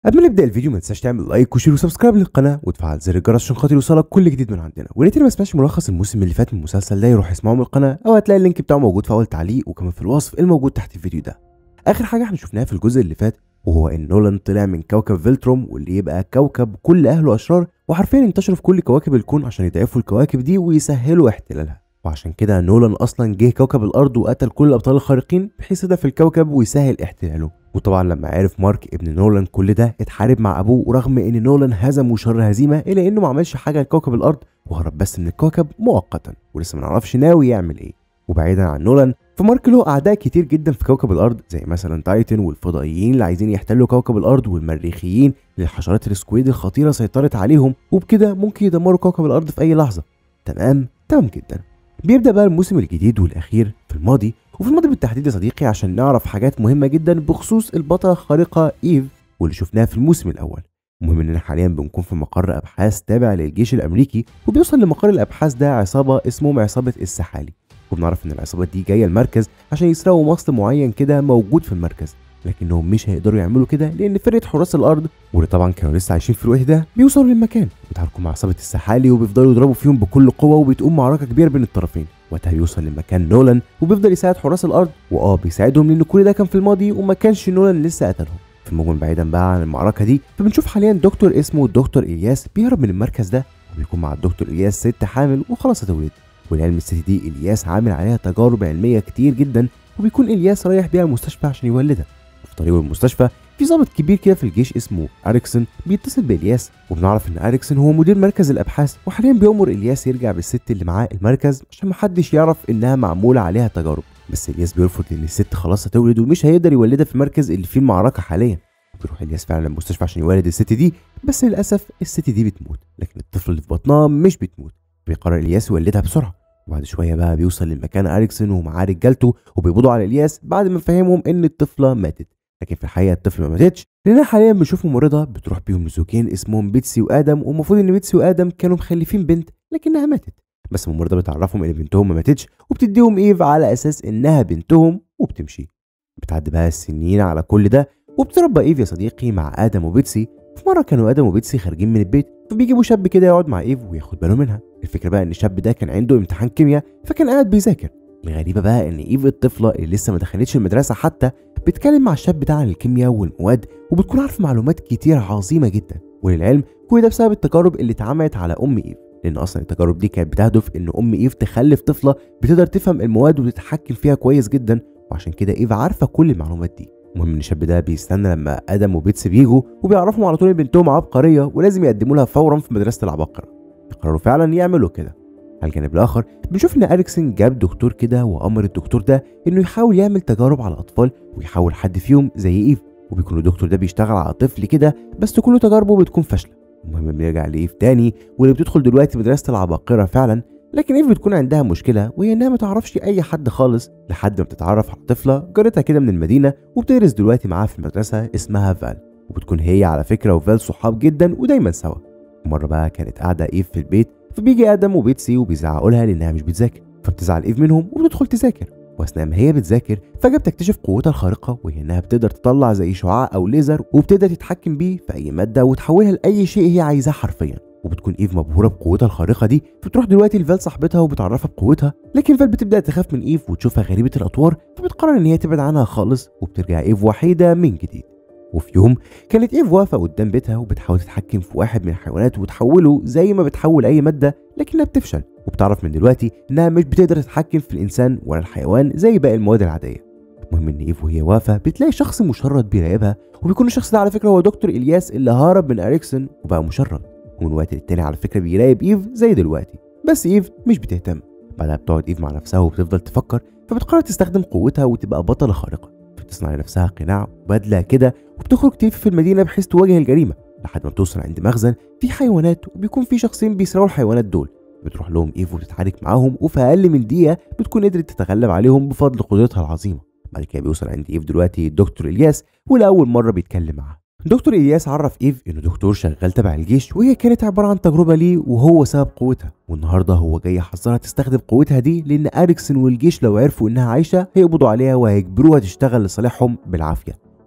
قبل ما نبدا الفيديو ما تنساش تعمل لايك وشير وسبسكرايب للقناه وتفعل زر الجرس عشان خاطر يوصلك كل جديد من عندنا ولو اللي ما سمعش ملخص الموسم اللي فات من المسلسل ده يروح يسمعه من القناه او هتلاقي اللينك بتاعه موجود في اول تعليق وكمان في الوصف الموجود تحت الفيديو ده اخر حاجه احنا شفناها في الجزء اللي فات وهو ان نولان طلع من كوكب فيلتروم واللي يبقى كوكب كل اهله اشرار وحرفيا انتشروا في كل كواكب الكون عشان يضعفوا الكواكب دي ويسهلوا احتلالها وعشان كده نولان اصلا جه كوكب الارض وقتل كل الابطال الخارقين بحيث يضعف الكوكب ويسهل احتلاله وطبعا لما عرف مارك ابن نولان كل ده اتحارب مع ابوه ورغم ان نولان هزم وشر هزيمه الا انه ما عملش حاجه لكوكب الارض وهرب بس من الكوكب مؤقتا ولسه ما نعرفش ناوي يعمل ايه وبعيدا عن نولان فمارك له اعداء كتير جدا في كوكب الارض زي مثلا تايتن والفضائيين اللي عايزين يحتلوا كوكب الارض والمريخيين اللي الحشرات السكويد الخطيره سيطرت عليهم وبكده ممكن يدمروا كوكب الارض في اي لحظه تمام تمام جدا بيبدا بقى الموسم الجديد والاخير في الماضي وفي الماضي بالتحديد يا صديقي عشان نعرف حاجات مهمه جدا بخصوص البطله الخارقه ايف واللي شفناها في الموسم الاول المهم اننا حاليا بنكون في مقر ابحاث تابع للجيش الامريكي وبيوصل لمقر الابحاث ده عصابه اسمهم عصابه السحالي وبنعرف ان العصابات دي جايه المركز عشان يسرقوا مصل معين كده موجود في المركز لكنهم مش هيقدروا يعملوا كده لان فرقه حراس الارض واللي طبعا كانوا لسه عايشين في الوقت ده بيوصلوا للمكان بيتحركوا مع عصابه السحالي وبيفضلوا يضربوا فيهم بكل قوه وبتقوم معركه كبيره بين الطرفين وقتها بيوصل لمكان نولان وبيفضل يساعد حراس الارض واه بيساعدهم لان كل ده كان في الماضي وما كانش نولان لسه قتلهم في المجمل بعيدا بقى عن المعركه دي فبنشوف حاليا دكتور اسمه الدكتور الياس بيهرب من المركز ده وبيكون مع الدكتور الياس ست حامل وخلاص هتولد والعلم الست دي الياس عامل عليها تجارب علميه كتير جدا وبيكون الياس رايح بيها المستشفى عشان يولدها وفي طريقه المستشفى في ضابط كبير كده في الجيش اسمه اريكسون بيتصل بالياس وبنعرف ان اريكسون هو مدير مركز الابحاث وحاليا بيامر الياس يرجع بالست اللي معاه المركز عشان محدش يعرف انها معموله عليها تجارب بس الياس بيرفض لان الست خلاص هتولد ومش هيقدر يولدها في المركز اللي فيه المعركه حاليا بيروح الياس فعلا المستشفى عشان يولد الست دي بس للاسف الست دي بتموت لكن الطفل اللي في بطنها مش بتموت بيقرر الياس يولدها بسرعه وبعد شويه بقى بيوصل لمكان اريكسون ومعاه رجالته وبيقبضوا على الياس بعد ما فهمهم ان الطفله ماتت لكن في الحقيقه الطفل ما ماتتش لانها حاليا بنشوف ممرضه بتروح بيهم لزوجين اسمهم بيتسي وادم والمفروض ان بيتسي وادم كانوا مخلفين بنت لكنها ماتت بس الممرضه بتعرفهم ان بنتهم ما ماتتش وبتديهم ايف على اساس انها بنتهم وبتمشي بتعدي بقى السنين على كل ده وبتربى ايف يا صديقي مع ادم وبيتسي في مره كانوا ادم وبيتسي خارجين من البيت فبيجيبوا شاب كده يقعد مع ايف وياخد باله منها الفكره بقى ان الشاب ده كان عنده امتحان كيمياء فكان قاعد بيذاكر الغريبه بقى ان ايف الطفله اللي لسه ما دخلتش المدرسه حتى بتتكلم مع الشاب ده عن الكيمياء والمواد وبتكون عارفه معلومات كتير عظيمه جدا وللعلم كل ده بسبب التجارب اللي اتعملت على ام ايف لان اصلا التجارب دي كانت بتهدف ان ام ايف تخلف طفله بتقدر تفهم المواد وتتحكم فيها كويس جدا وعشان كده ايف عارفه كل المعلومات دي المهم ان الشاب ده بيستنى لما ادم وبيتس بيجوا وبيعرفهم على طول ان بنتهم عبقريه ولازم يقدموا لها فورا في مدرسه العباقره يقرروا فعلا يعملوا كده على الجانب الاخر بنشوف ان اريكسون جاب دكتور كده وامر الدكتور ده انه يحاول يعمل تجارب على الاطفال ويحاول حد فيهم زي ايف وبيكون الدكتور ده بيشتغل على طفل كده بس كل تجاربه بتكون فاشله المهم بنرجع لايف تاني واللي بتدخل دلوقتي مدرسه العباقره فعلا لكن ايف بتكون عندها مشكله وهي انها ما تعرفش اي حد خالص لحد ما بتتعرف على طفله جارتها كده من المدينه وبتدرس دلوقتي معاها في المدرسه اسمها فال وبتكون هي على فكره وفال صحاب جدا ودايما سوا مره بقى كانت قاعده ايف في البيت فبيجي ادم وبيتسي وبيزعقوا لها لانها مش بتذاكر فبتزعل ايف منهم وبتدخل تذاكر واثناء ما هي بتذاكر فجاه بتكتشف قوتها الخارقه وهي انها بتقدر تطلع زي شعاع او ليزر وبتقدر تتحكم بيه في اي ماده وتحولها لاي شيء هي عايزاه حرفيا وبتكون ايف مبهوره بقوتها الخارقه دي فبتروح دلوقتي لفال صاحبتها وبتعرفها بقوتها لكن فال بتبدا تخاف من ايف وتشوفها غريبه الاطوار فبتقرر ان هي تبعد عنها خالص وبترجع ايف وحيده من جديد وفي يوم كانت ايف واقفه قدام بيتها وبتحاول تتحكم في واحد من الحيوانات وتحوله زي ما بتحول اي ماده لكنها بتفشل وبتعرف من دلوقتي انها مش بتقدر تتحكم في الانسان ولا الحيوان زي باقي المواد العاديه المهم ان ايف وهي واقفه بتلاقي شخص مشرد بيراقبها وبيكون الشخص ده على فكره هو دكتور الياس اللي هرب من اريكسون وبقى مشرد ومن وقت للتاني على فكره بيراقب ايف زي دلوقتي بس ايف مش بتهتم بعدها بتقعد ايف مع نفسها وبتفضل تفكر فبتقرر تستخدم قوتها وتبقى بطله خارقه فبتصنع لنفسها قناع وبدله كده وبتخرج تلف في المدينه بحيث تواجه الجريمه لحد ما بتوصل عند مخزن في حيوانات وبيكون في شخصين بيسرقوا الحيوانات دول بتروح لهم ايف وبتتحرك معاهم وفي اقل من دقيقه بتكون قدرت تتغلب عليهم بفضل قدرتها العظيمه بعد كده بيوصل عند ايف دلوقتي الدكتور الياس ولاول مره بيتكلم معاها دكتور الياس عرف ايف انه دكتور شغال تبع الجيش وهي كانت عباره عن تجربه ليه وهو سبب قوتها والنهارده هو جاي يحذرها تستخدم قوتها دي لان اريكسون والجيش لو عرفوا انها عايشه هيقبضوا عليها وهيجبروها تشتغل لصالحهم بالعافيه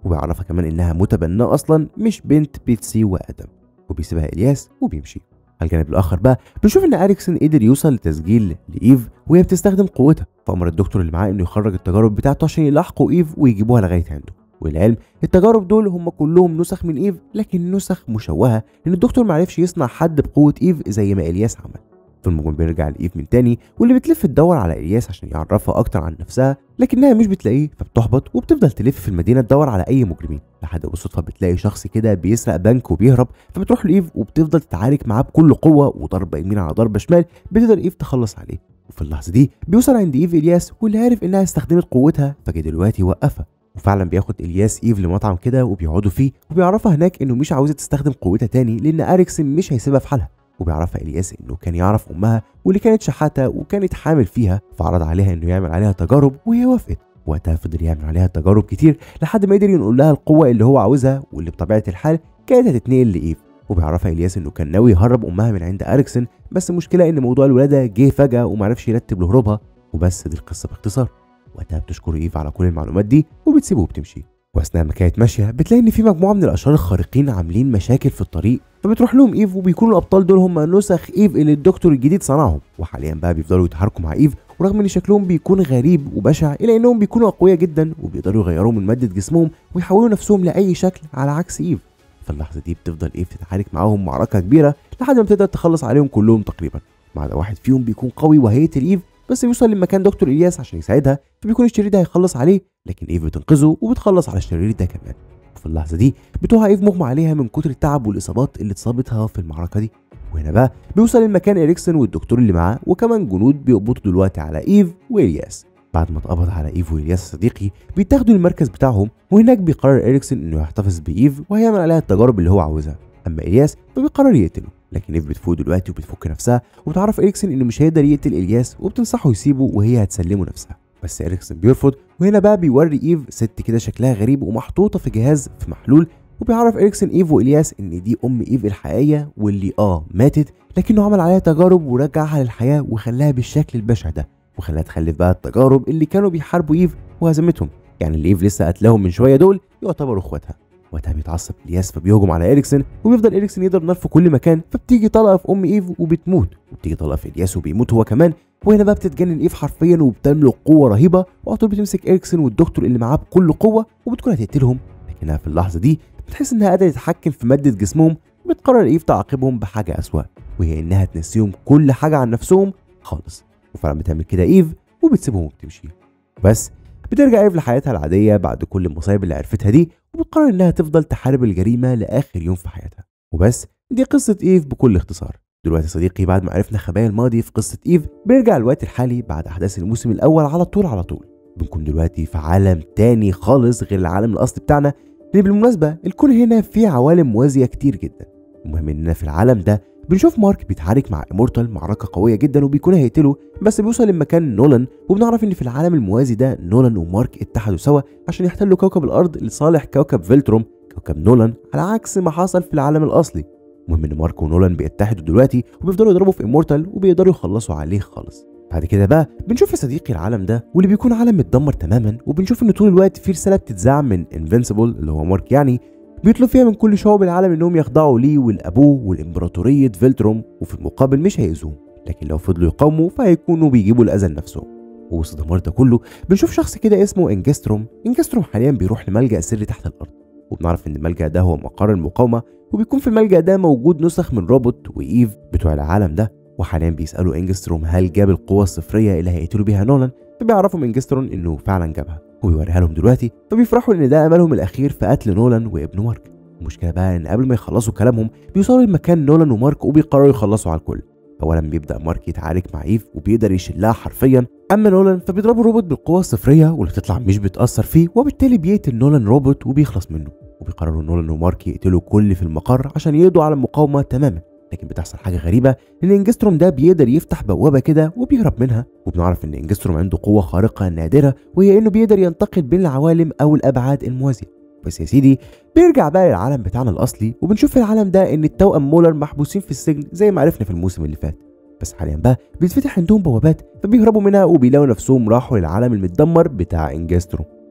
وبيعرفها كمان انها متبناه اصلا مش بنت بيتسي وادم وبيسيبها الياس وبيمشي على الجانب الاخر بقى بنشوف ان اريكسون قدر يوصل لتسجيل لايف وهي بتستخدم قوتها فامر الدكتور اللي معاه انه يخرج التجارب بتاعته عشان يلاحقوا ايف ويجيبوها لغايه عنده والعلم التجارب دول هم كلهم نسخ من ايف لكن نسخ مشوهه لان الدكتور معرفش يصنع حد بقوه ايف زي ما الياس عمل فالمهم بيرجع لايف من تاني واللي بتلف تدور على الياس عشان يعرفها اكتر عن نفسها لكنها مش بتلاقيه فبتحبط وبتفضل تلف في المدينه تدور على اي مجرمين لحد بالصدفه بتلاقي شخص كده بيسرق بنك وبيهرب فبتروح لايف وبتفضل تتعارك معاه بكل قوه وضربه يمين على ضربه شمال بتقدر ايف تخلص عليه وفي اللحظه دي بيوصل عند ايف الياس واللي عارف انها استخدمت قوتها فجه دلوقتي يوقفها وفعلا بياخد الياس ايف لمطعم كده وبيقعدوا فيه وبيعرفها هناك انه مش عاوزه تستخدم قوتها تاني لان اريكسن مش هيسيبها في حالها وبيعرفها الياس انه كان يعرف امها واللي كانت شحاته وكانت حامل فيها فعرض عليها انه يعمل عليها تجارب وهي وافقت وقتها فضل يعمل عليها تجارب كتير لحد ما قدر ينقل لها القوه اللي هو عاوزها واللي بطبيعه الحال كانت هتتنقل لايف وبيعرفها الياس انه كان ناوي يهرب امها من عند اريكسن بس المشكله ان موضوع الولاده جه فجاه ومعرفش يرتب لهروبها وبس دي القصه باختصار وقتها بتشكر ايف على كل المعلومات دي وبتسيبه وبتمشي واثناء ما كانت ماشيه بتلاقي ان في مجموعه من الاشرار الخارقين عاملين مشاكل في الطريق فبتروح لهم ايف وبيكونوا الابطال دول هم نسخ ايف اللي الدكتور الجديد صنعهم وحاليا بقى بيفضلوا يتحاركوا مع ايف ورغم ان شكلهم بيكون غريب وبشع الا انهم بيكونوا اقوياء جدا وبيقدروا يغيروا من ماده جسمهم ويحولوا نفسهم لاي شكل على عكس ايف في اللحظه دي بتفضل ايف تتعارك معاهم معركه كبيره لحد ما بتقدر تخلص عليهم كلهم تقريبا ما عدا واحد فيهم بيكون قوي وهيقتل ايف بس بيوصل لمكان دكتور الياس عشان يساعدها فبيكون الشرير ده هيخلص عليه لكن ايف بتنقذه وبتخلص على الشرير ده كمان وفي اللحظه دي بتقع ايف مغمى عليها من كتر التعب والاصابات اللي اتصابتها في المعركه دي وهنا بقى بيوصل المكان اريكسون والدكتور اللي معاه وكمان جنود بيقبضوا دلوقتي على ايف والياس بعد ما اتقبض على ايف والياس صديقي بيتاخدوا المركز بتاعهم وهناك بيقرر اريكسون انه يحتفظ بايف وهيعمل عليها التجارب اللي هو عاوزها اما الياس فبيقرر يقتله لكن ايف بتفوق دلوقتي وبتفك نفسها وبتعرف اريكسون انه مش هيقدر يقتل الياس وبتنصحه يسيبه وهي هتسلمه نفسها بس اريكسون بيرفض وهنا بقى بيوري ايف ست كده شكلها غريب ومحطوطه في جهاز في محلول وبيعرف اريكسون ايف والياس ان دي ام ايف الحقيقيه واللي اه ماتت لكنه عمل عليها تجارب ورجعها للحياه وخلاها بالشكل البشع ده وخلاها تخلف بقى التجارب اللي كانوا بيحاربوا ايف وهزمتهم يعني اللي ايف لسه قتلهم من شويه دول يعتبروا اخواتها وقتها بيتعصب الياس فبيهجم على اريكسون وبيفضل اريكسون يضرب نار في كل مكان فبتيجي طلقه في ام ايف وبتموت وبتيجي طلقه في الياس وبيموت هو كمان وهنا بقى بتتجنن ايف حرفيا وبتملك قوه رهيبه وعلى طول بتمسك اريكسون والدكتور اللي معاه بكل قوه وبتكون هتقتلهم لكنها في اللحظه دي بتحس انها قادره تتحكم في ماده جسمهم وبتقرر ايف تعاقبهم بحاجه اسوأ وهي انها تنسيهم كل حاجه عن نفسهم خالص وفعلا بتعمل كده ايف وبتسيبهم وبتمشي بس بترجع ايف لحياتها العاديه بعد كل المصايب اللي عرفتها دي وبتقرر انها تفضل تحارب الجريمه لاخر يوم في حياتها وبس دي قصه ايف بكل اختصار دلوقتي صديقي بعد ما عرفنا خبايا الماضي في قصه ايف بنرجع الوقت الحالي بعد احداث الموسم الاول على طول على طول بنكون دلوقتي في عالم تاني خالص غير العالم الاصلي بتاعنا اللي بالمناسبه الكون هنا فيه عوالم موازيه كتير جدا المهم اننا في العالم ده بنشوف مارك بيتعارك مع امورتال معركه قويه جدا وبيكون هيقتله بس بيوصل لمكان نولان وبنعرف ان في العالم الموازي ده نولان ومارك اتحدوا سوا عشان يحتلوا كوكب الارض لصالح كوكب فيلتروم كوكب نولان على عكس ما حصل في العالم الاصلي المهم ان مارك ونولان بيتحدوا دلوقتي وبيفضلوا يضربوا في امورتال وبيقدروا يخلصوا عليه خالص بعد كده بقى بنشوف يا صديقي العالم ده واللي بيكون عالم متدمر تماما وبنشوف ان طول الوقت في رساله بتتذاع من انفنسبل اللي هو مارك يعني بيطلب فيها من كل شعوب العالم انهم يخضعوا ليه ولابوه والامبراطوريه فيلتروم وفي المقابل مش هيأذوهم لكن لو فضلوا يقاوموا فهيكونوا بيجيبوا الاذى لنفسهم ووسط الدمار ده كله بنشوف شخص كده اسمه انجستروم انجستروم حاليا بيروح لملجأ سري تحت الارض وبنعرف ان الملجأ ده هو مقر المقاومه وبيكون في الملجأ ده موجود نسخ من روبوت وايف بتوع العالم ده وحاليا بيسالوا انجستروم هل جاب القوه الصفريه اللي هيقتلوا بيها نولان فبيعرفوا من انجستروم انه فعلا جابها وبيوريها لهم دلوقتي فبيفرحوا ان ده املهم الاخير في قتل نولان وابنه مارك المشكله بقى ان قبل ما يخلصوا كلامهم بيوصلوا لمكان نولان ومارك وبيقرروا يخلصوا على الكل اولا بيبدا مارك يتعارك مع ايف وبيقدر يشلها حرفيا اما نولان فبيضربوا روبوت بالقوه الصفريه واللي بتطلع مش بتاثر فيه وبالتالي بيقتل نولان روبوت وبيخلص منه وبيقرروا نولان ومارك يقتلوا كل اللي في المقر عشان يقضوا على المقاومه تماما لكن بتحصل حاجه غريبه ان انجستروم ده بيقدر يفتح بوابه كده وبيهرب منها وبنعرف ان انجستروم عنده قوه خارقه نادره وهي انه بيقدر ينتقل بين العوالم او الابعاد الموازيه بس يا سيدي بيرجع بقى للعالم بتاعنا الاصلي وبنشوف في العالم ده ان التوأم مولر محبوسين في السجن زي ما عرفنا في الموسم اللي فات بس حاليا بقى بيتفتح عندهم بوابات فبيهربوا منها وبيلاقوا نفسهم راحوا للعالم المتدمر بتاع انجستروم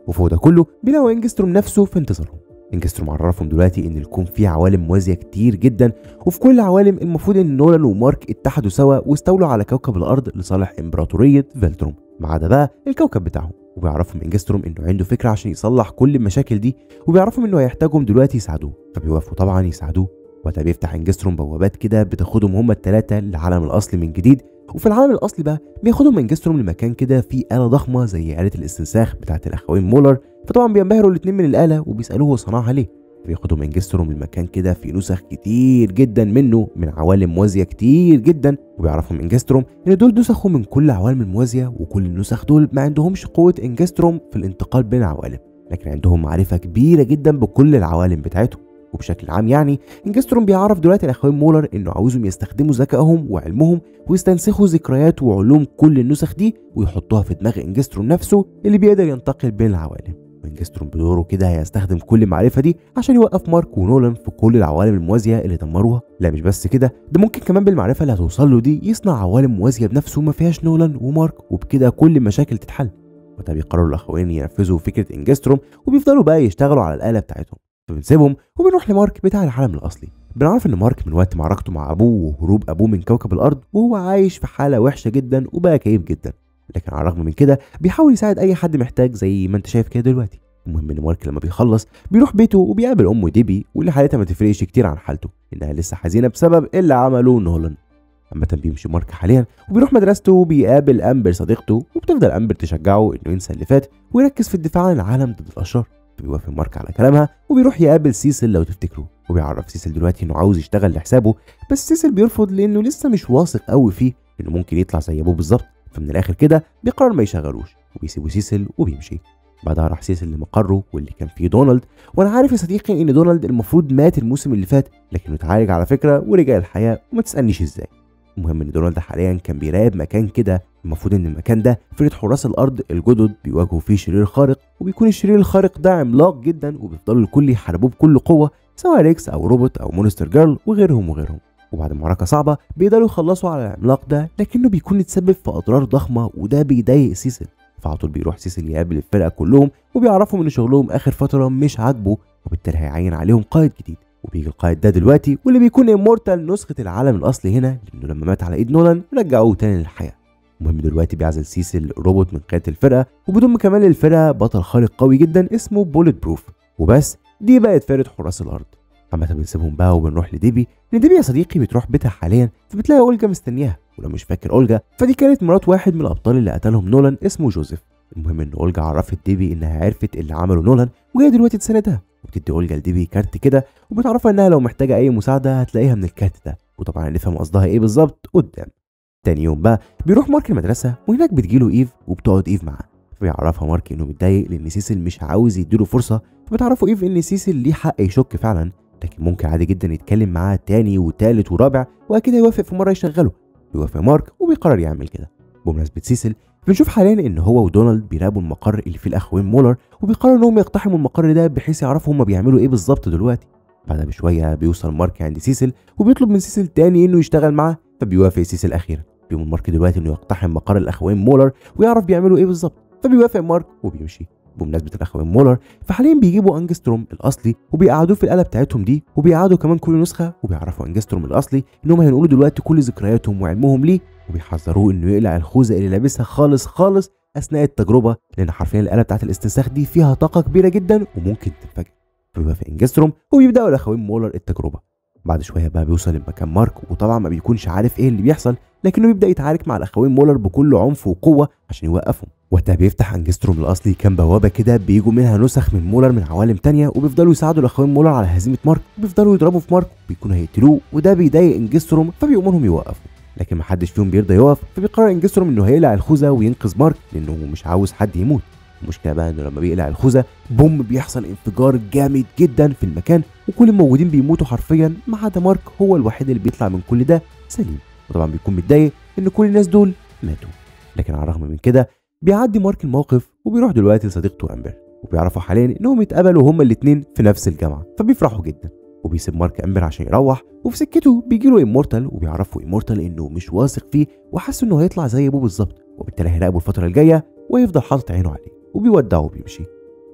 وفوق ده كله بيلاقوا انجستروم نفسه في انتظارهم انجستروم عرفهم دلوقتي ان الكون فيه عوالم موازيه كتير جدا وفي كل العوالم المفروض ان نولان ومارك اتحدوا سوا واستولوا على كوكب الارض لصالح امبراطوريه فيلتروم ما عدا بقى الكوكب بتاعهم وبيعرفهم انجستروم انه عنده فكره عشان يصلح كل المشاكل دي وبيعرفهم انه هيحتاجهم دلوقتي يساعدوه فبيوافقوا طبعا يساعدوه وقتها بيفتح انجستروم بوابات كده بتاخدهم هما التلاتة للعالم الاصلي من جديد وفي العالم الاصلي بقى بياخدهم انجستروم لمكان كده فيه آلة ضخمة زي آلة الاستنساخ بتاعة الأخوين مولر فطبعا بينبهروا الاتنين من الآلة وبيسألوه هو صنعها ليه بياخدهم انجستروم لمكان كده فيه نسخ كتير جدا منه من عوالم موازية كتير جدا وبيعرفهم انجستروم ان دول نسخوا من كل العوالم الموازية وكل النسخ دول ما عندهمش قوة انجستروم في الانتقال بين العوالم لكن عندهم معرفة كبيرة جدا بكل العوالم بتاعتهم وبشكل عام يعني انجستروم بيعرف دلوقتي الاخوين مولر انه عاوزهم يستخدموا ذكائهم وعلمهم ويستنسخوا ذكريات وعلوم كل النسخ دي ويحطوها في دماغ انجستروم نفسه اللي بيقدر ينتقل بين العوالم وانجستروم بدوره كده هيستخدم كل المعرفه دي عشان يوقف مارك ونولان في كل العوالم الموازيه اللي دمروها لا مش بس كده ده ممكن كمان بالمعرفه اللي هتوصل له دي يصنع عوالم موازيه بنفسه ما فيهاش نولان ومارك وبكده كل المشاكل تتحل وده بيقرروا الاخوين ينفذوا فكره انجستروم وبيفضلوا بقى يشتغلوا على الاله بتاعتهم فبنسيبهم وبنروح لمارك بتاع العالم الاصلي بنعرف ان مارك من وقت معركته مع ابوه وهروب ابوه من كوكب الارض وهو عايش في حاله وحشه جدا وبقى كئيب جدا لكن على الرغم من كده بيحاول يساعد اي حد محتاج زي ما انت شايف كده دلوقتي المهم ان مارك لما بيخلص بيروح بيته وبيقابل امه ديبي واللي حالتها ما تفرقش كتير عن حالته انها لسه حزينه بسبب اللي عمله نولان عامة بيمشي مارك حاليا وبيروح مدرسته وبيقابل امبر صديقته وبتفضل امبر تشجعه انه ينسى اللي فات ويركز في الدفاع عن العالم ضد الاشرار بيوافق مارك على كلامها وبيروح يقابل سيسل لو تفتكروا وبيعرف سيسل دلوقتي انه عاوز يشتغل لحسابه بس سيسل بيرفض لانه لسه مش واثق قوي فيه انه ممكن يطلع زي ابوه بالظبط فمن الاخر كده بيقرر ما يشغلوش وبيسيبوا سيسل وبيمشي بعدها راح سيسل لمقره واللي كان فيه دونالد وانا عارف يا صديقي ان دونالد المفروض مات الموسم اللي فات لكنه اتعالج على فكره ورجع الحياه وما تسالنيش ازاي المهم ان دونالد حاليا كان بيراقب مكان كده المفروض ان المكان ده فرقه حراس الارض الجدد بيواجهوا فيه شرير خارق وبيكون الشرير الخارق ده عملاق جدا وبيفضلوا الكل يحاربوه بكل قوه سواء ريكس او روبوت او مونستر جيرل وغيرهم وغيرهم وبعد معركة صعبة بيقدروا يخلصوا على العملاق ده لكنه بيكون اتسبب في أضرار ضخمة وده بيضايق سيسل فعلى طول بيروح سيسل يقابل الفرقة كلهم وبيعرفهم إن شغلهم آخر فترة مش عاجبه وبالتالي هيعين عليهم قائد جديد وبيجي القائد ده دلوقتي واللي بيكون امورتال نسخة العالم الأصلي هنا لأنه لما مات على إيد نولان رجعوه تاني للحياة المهم دلوقتي بيعزل سيسل روبوت من قيادة الفرقة وبيضم كمان للفرقة بطل خارق قوي جدا اسمه بوليت بروف وبس دي بقت فرقة حراس الأرض عامة بنسيبهم بقى وبنروح لديبي لأن ديبي يا صديقي بتروح بيتها حاليا فبتلاقي أولجا مستنياها ولو مش فاكر أولجا فدي كانت مرات واحد من الأبطال اللي قتلهم نولان اسمه جوزيف المهم إن أولجا عرفت ديبي إنها عرفت اللي عمله نولان وهي دلوقتي تساندها وبتدي أولجا لديبي كارت كده وبتعرفها إنها لو محتاجة أي مساعدة هتلاقيها من الكارت ده وطبعا هنفهم قصدها إيه بالظبط قدام تاني يوم بقى بيروح مارك المدرسة وهناك بتجيله إيف وبتقعد إيف معاه فبيعرفها مارك إنه متضايق لأن سيسل مش عاوز يديله فرصة فبتعرفوا إيف إن سيسل ليه حق يشك فعلا لكن ممكن عادي جدا يتكلم معاه تاني وتالت ورابع واكيد هيوافق في مره يشغله بيوافق مارك وبيقرر يعمل كده بمناسبه سيسل بنشوف حاليا ان هو ودونالد بيراقبوا المقر اللي فيه الاخوين مولر وبيقرروا انهم يقتحموا المقر ده بحيث يعرفوا هما بيعملوا ايه بالظبط دلوقتي بعدها بشويه بيوصل مارك عند سيسل وبيطلب من سيسل تاني انه يشتغل معاه فبيوافق سيسل اخيرا بيقوم مارك دلوقتي انه يقتحم مقر الاخوين مولر ويعرف بيعملوا ايه بالظبط فبيوافق مارك وبيمشي بمناسبة الأخوين مولر فحاليا بيجيبوا أنجستروم الأصلي وبيقعدوه في الآلة بتاعتهم دي وبيقعدوا كمان كل نسخة وبيعرفوا أنجستروم الأصلي إنهم هينقلوا دلوقتي كل ذكرياتهم وعلمهم ليه وبيحذروه إنه يقلع الخوذة اللي لابسها خالص خالص أثناء التجربة لأن حرفيا الآلة بتاعت الاستنساخ دي فيها طاقة كبيرة جدا وممكن تنفجر فبيوافق أنجستروم وبيبدأوا الأخوين مولر التجربة بعد شويه بقى بيوصل لمكان مارك وطبعا ما بيكونش عارف ايه اللي بيحصل لكنه بيبدا يتعارك مع الاخوين مولر بكل عنف وقوه عشان يوقفهم وقتها بيفتح انجستروم الاصلي كام بوابه كده بيجوا منها نسخ من مولر من عوالم تانية وبيفضلوا يساعدوا الاخوين مولر على هزيمه مارك وبيفضلوا يضربوا في مارك وبيكونوا هيقتلوه وده بيضايق انجستروم فبيأمرهم يوقفوا لكن محدش فيهم بيرضى يقف فبيقرر انجستروم انه هيقلع الخوذه وينقذ مارك لانه مش عاوز حد يموت المشكله بقى انه لما بيقلع الخوذه بوم بيحصل انفجار جامد جدا في المكان وكل الموجودين بيموتوا حرفيا ما عدا مارك هو الوحيد اللي بيطلع من كل ده سليم وطبعا بيكون متضايق ان كل الناس دول ماتوا لكن على الرغم من كده بيعدي مارك الموقف وبيروح دلوقتي لصديقته امبر وبيعرفوا حاليا انهم اتقابلوا هما الاتنين في نفس الجامعه فبيفرحوا جدا وبيسيب مارك امبر عشان يروح وفي سكته بيجيله امورتال وبيعرفوا امورتال انه مش واثق فيه وحاسس انه هيطلع زي ابوه بالظبط وبالتالي هيراقبه الفتره الجايه ويفضل حاطط عينه عليه وبيودعه وبيمشي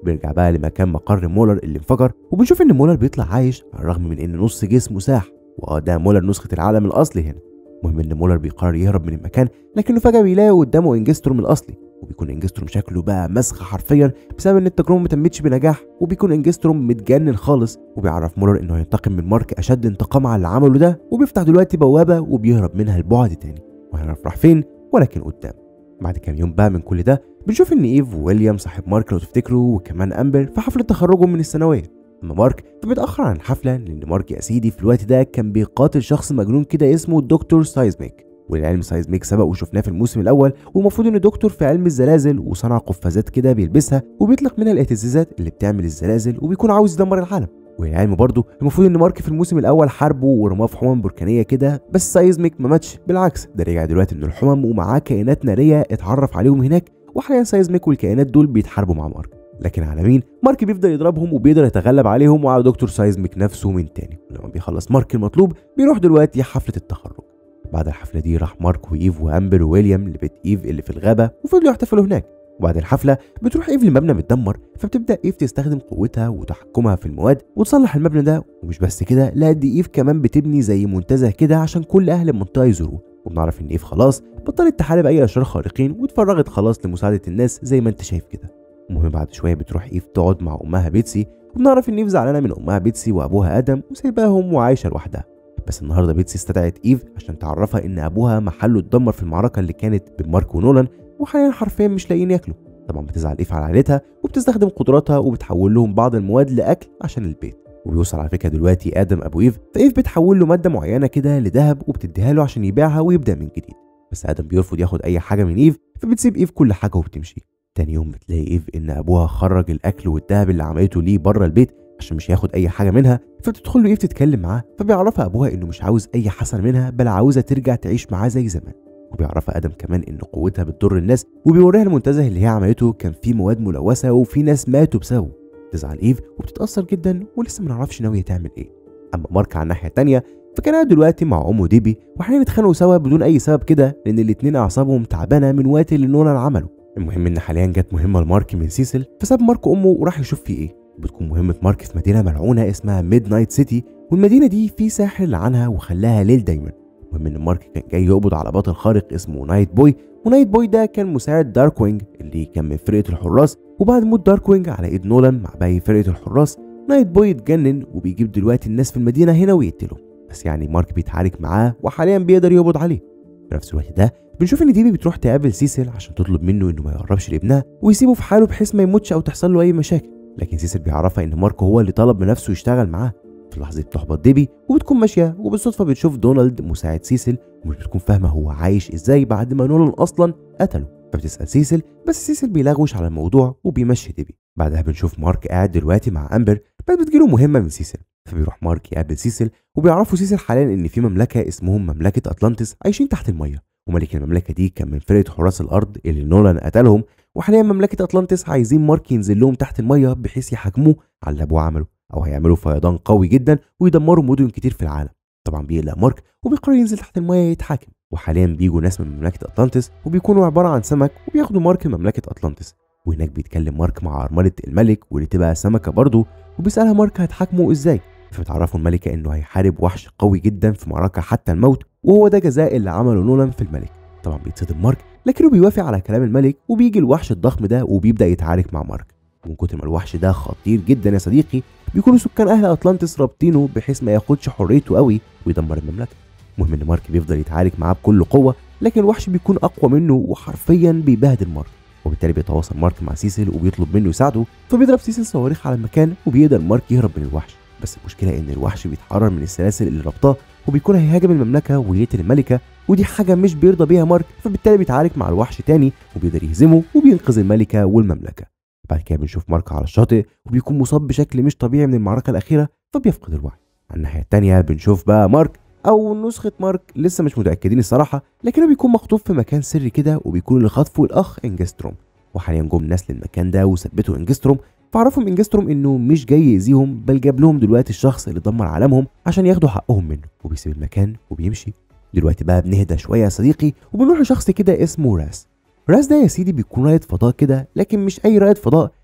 بيرجع بقى لمكان مقر مولر اللي انفجر وبنشوف ان مولر بيطلع عايش على الرغم من ان نص جسمه ساح واه ده مولر نسخة العالم الأصلي هنا المهم ان مولر بيقرر يهرب من المكان لكنه فجأة بيلاقي قدامه انجستروم الأصلي وبيكون انجستروم شكله بقى مسخ حرفيا بسبب ان التجربه ما تمتش بنجاح وبيكون انجستروم متجنن خالص وبيعرف مولر انه هينتقم من مارك اشد انتقام على اللي عمله ده وبيفتح دلوقتي بوابه وبيهرب منها لبعد تاني وهنعرف راح فين ولكن قدام بعد كام يوم بقى من كل ده بنشوف ان ايف وويليام صاحب مارك لو تفتكروا وكمان امبر في حفله تخرجهم من الثانويه اما مارك فبيتاخر عن الحفله لان مارك يا سيدي في الوقت ده كان بيقاتل شخص مجنون كده اسمه الدكتور سايزميك والعلم سايزميك سبق وشفناه في الموسم الاول والمفروض انه دكتور في علم الزلازل وصنع قفازات كده بيلبسها وبيطلق منها الاهتزازات اللي بتعمل الزلازل وبيكون عاوز يدمر العالم والعلم برضه المفروض ان مارك في الموسم الاول حاربه ورماه في حمم بركانيه كده بس سايزميك ما ماتش بالعكس ده رجع دلوقتي من الحمم ومعاه كائنات ناريه اتعرف عليهم هناك وحاليا سايزميك والكائنات دول بيتحاربوا مع مارك لكن على مين مارك بيفضل يضربهم وبيقدر يتغلب عليهم وعلى دكتور سايزميك نفسه من تاني ولما بيخلص مارك المطلوب بيروح دلوقتي حفله التخرج بعد الحفله دي راح مارك وايف وامبر وويليام لبيت ايف اللي في الغابه وفضلوا يحتفلوا هناك وبعد الحفله بتروح ايف لمبنى متدمر فبتبدا ايف تستخدم قوتها وتحكمها في المواد وتصلح المبنى ده ومش بس كده لا دي ايف كمان بتبني زي منتزه كده عشان كل اهل المنطقه يزوروه وبنعرف ان ايف خلاص بطلت تحارب اي اشرار خارقين واتفرغت خلاص لمساعده الناس زي ما انت شايف كده المهم بعد شويه بتروح ايف تقعد مع امها بيتسي وبنعرف ان ايف زعلانه من امها بيتسي وابوها ادم وسايباهم وعايشه لوحدها بس النهارده بيتسي استدعت ايف عشان تعرفها ان ابوها محله اتدمر في المعركه اللي كانت بين مارك ونولان وحاليا حرفيا مش لاقيين ياكلوا طبعا بتزعل ايف على عائلتها وبتستخدم قدراتها وبتحول لهم بعض المواد لاكل عشان البيت وبيوصل على فكره دلوقتي ادم ابو ايف فايف بتحول له ماده معينه كده لذهب وبتديها له عشان يبيعها ويبدا من جديد بس ادم بيرفض ياخد اي حاجه من ايف فبتسيب ايف كل حاجه وبتمشي تاني يوم بتلاقي ايف ان ابوها خرج الاكل والذهب اللي عملته ليه بره البيت عشان مش هياخد اي حاجه منها فبتدخل له ايف تتكلم معاه فبيعرفها ابوها انه مش عاوز اي حسن منها بل عاوزها ترجع تعيش معاه زي زمان وبيعرفها ادم كمان ان قوتها بتضر الناس وبيوريها المنتزه اللي هي عملته كان فيه مواد ملوثه وفي ناس ماتوا بسببه تزعل ايف وبتتاثر جدا ولسه ما نعرفش ناويه تعمل ايه اما مارك على الناحيه التانيه فكان قاعد دلوقتي مع امه ديبي وحاليا اتخانقوا سوا بدون اي سبب كده لان الاتنين اعصابهم تعبانه من وقت اللي نولان عمله المهم ان حاليا جت مهمه لمارك من سيسل فساب مارك امه وراح يشوف في ايه بتكون مهمه مارك في مدينه ملعونه اسمها ميد نايت سيتي والمدينه دي في ساحر لعنها وخلاها ليل دايما المهم ان مارك كان جاي يقبض على بطل خارق اسمه نايت بوي ونايت بوي ده كان مساعد دارك وينج اللي كان من فرقه الحراس وبعد موت دارك وينج على ايد نولان مع باقي فرقه الحراس نايت بوي اتجنن وبيجيب دلوقتي الناس في المدينه هنا ويقتلهم بس يعني مارك بيتعارك معاه وحاليا بيقدر يقبض عليه في نفس الوقت ده بنشوف ان ديبي بتروح تقابل سيسل عشان تطلب منه انه ما يقربش لابنها ويسيبه في حاله بحيث ما يموتش او تحصل له اي مشاكل لكن سيسل بيعرفها ان ماركو هو اللي طلب بنفسه يشتغل معاه في اللحظه دي بتحبط ديبي وبتكون ماشيه وبالصدفه بتشوف دونالد مساعد سيسل ومش بتكون فاهمه هو عايش ازاي بعد ما نولان اصلا قتله فبتسال سيسل بس سيسل بيلغوش على الموضوع وبيمشي ديبي بعدها بنشوف مارك قاعد دلوقتي مع امبر بس بتجيله مهمه من سيسل فبيروح مارك يقابل سيسل وبيعرفوا سيسل حاليا ان في مملكه اسمهم مملكه اطلانتس عايشين تحت الميه وملك المملكه دي كان من فرقه حراس الارض اللي نولان قتلهم وحاليا مملكه اطلانتس عايزين مارك ينزل لهم تحت الميه بحيث يحاكموه على اللي ابوه عمله او هيعملوا فيضان قوي جدا ويدمروا مدن كتير في العالم طبعا بيقلق مارك وبيقرر ينزل تحت الميه يتحاكم وحاليا بيجوا ناس من مملكه اطلانتس وبيكونوا عباره عن سمك وبياخدوا مارك مملكه اطلانتس وهناك بيتكلم مارك مع ارمله الملك واللي تبقى سمكه برضه وبيسالها مارك هتحاكمه ازاي فبتعرفوا الملكه انه هيحارب وحش قوي جدا في معركه حتى الموت وهو ده جزاء اللي عمله نولان في الملك طبعا بيتصدم مارك لكنه بيوافق على كلام الملك وبيجي الوحش الضخم ده وبيبدا يتعارك مع مارك ومن كتر ما الوحش ده خطير جدا يا صديقي بيكونوا سكان اهل اطلانتس رابطينه بحيث ما ياخدش حريته قوي ويدمر المملكه المهم ان مارك بيفضل يتعارك معاه بكل قوه لكن الوحش بيكون اقوى منه وحرفيا بيبهدل مارك وبالتالي بيتواصل مارك مع سيسل وبيطلب منه يساعده فبيضرب سيسل صواريخ على المكان وبيقدر مارك يهرب من الوحش بس المشكله ان الوحش بيتحرر من السلاسل اللي ربطاه وبيكون هيهاجم المملكه ويقتل الملكه ودي حاجه مش بيرضى بيها مارك فبالتالي بيتعارك مع الوحش تاني وبيقدر يهزمه وبينقذ الملكه والمملكه بعد كده بنشوف مارك على الشاطئ وبيكون مصاب بشكل مش طبيعي من المعركه الاخيره فبيفقد الوعي على الناحيه التانيه بنشوف بقى مارك او نسخه مارك لسه مش متاكدين الصراحه لكنه بيكون مخطوف في مكان سري كده وبيكون اللي خاطفه الاخ انجستروم وحاليا جم ناس للمكان ده وثبتوا انجستروم فعرفهم انجستروم انه مش جاي يأذيهم بل جاب لهم دلوقتي الشخص اللي دمر عالمهم عشان ياخدوا حقهم منه وبيسيب المكان وبيمشي دلوقتي بقى بنهدى شويه يا صديقي وبنروح لشخص كده اسمه راس راس ده يا سيدي بيكون رائد فضاء كده لكن مش اي رائد فضاء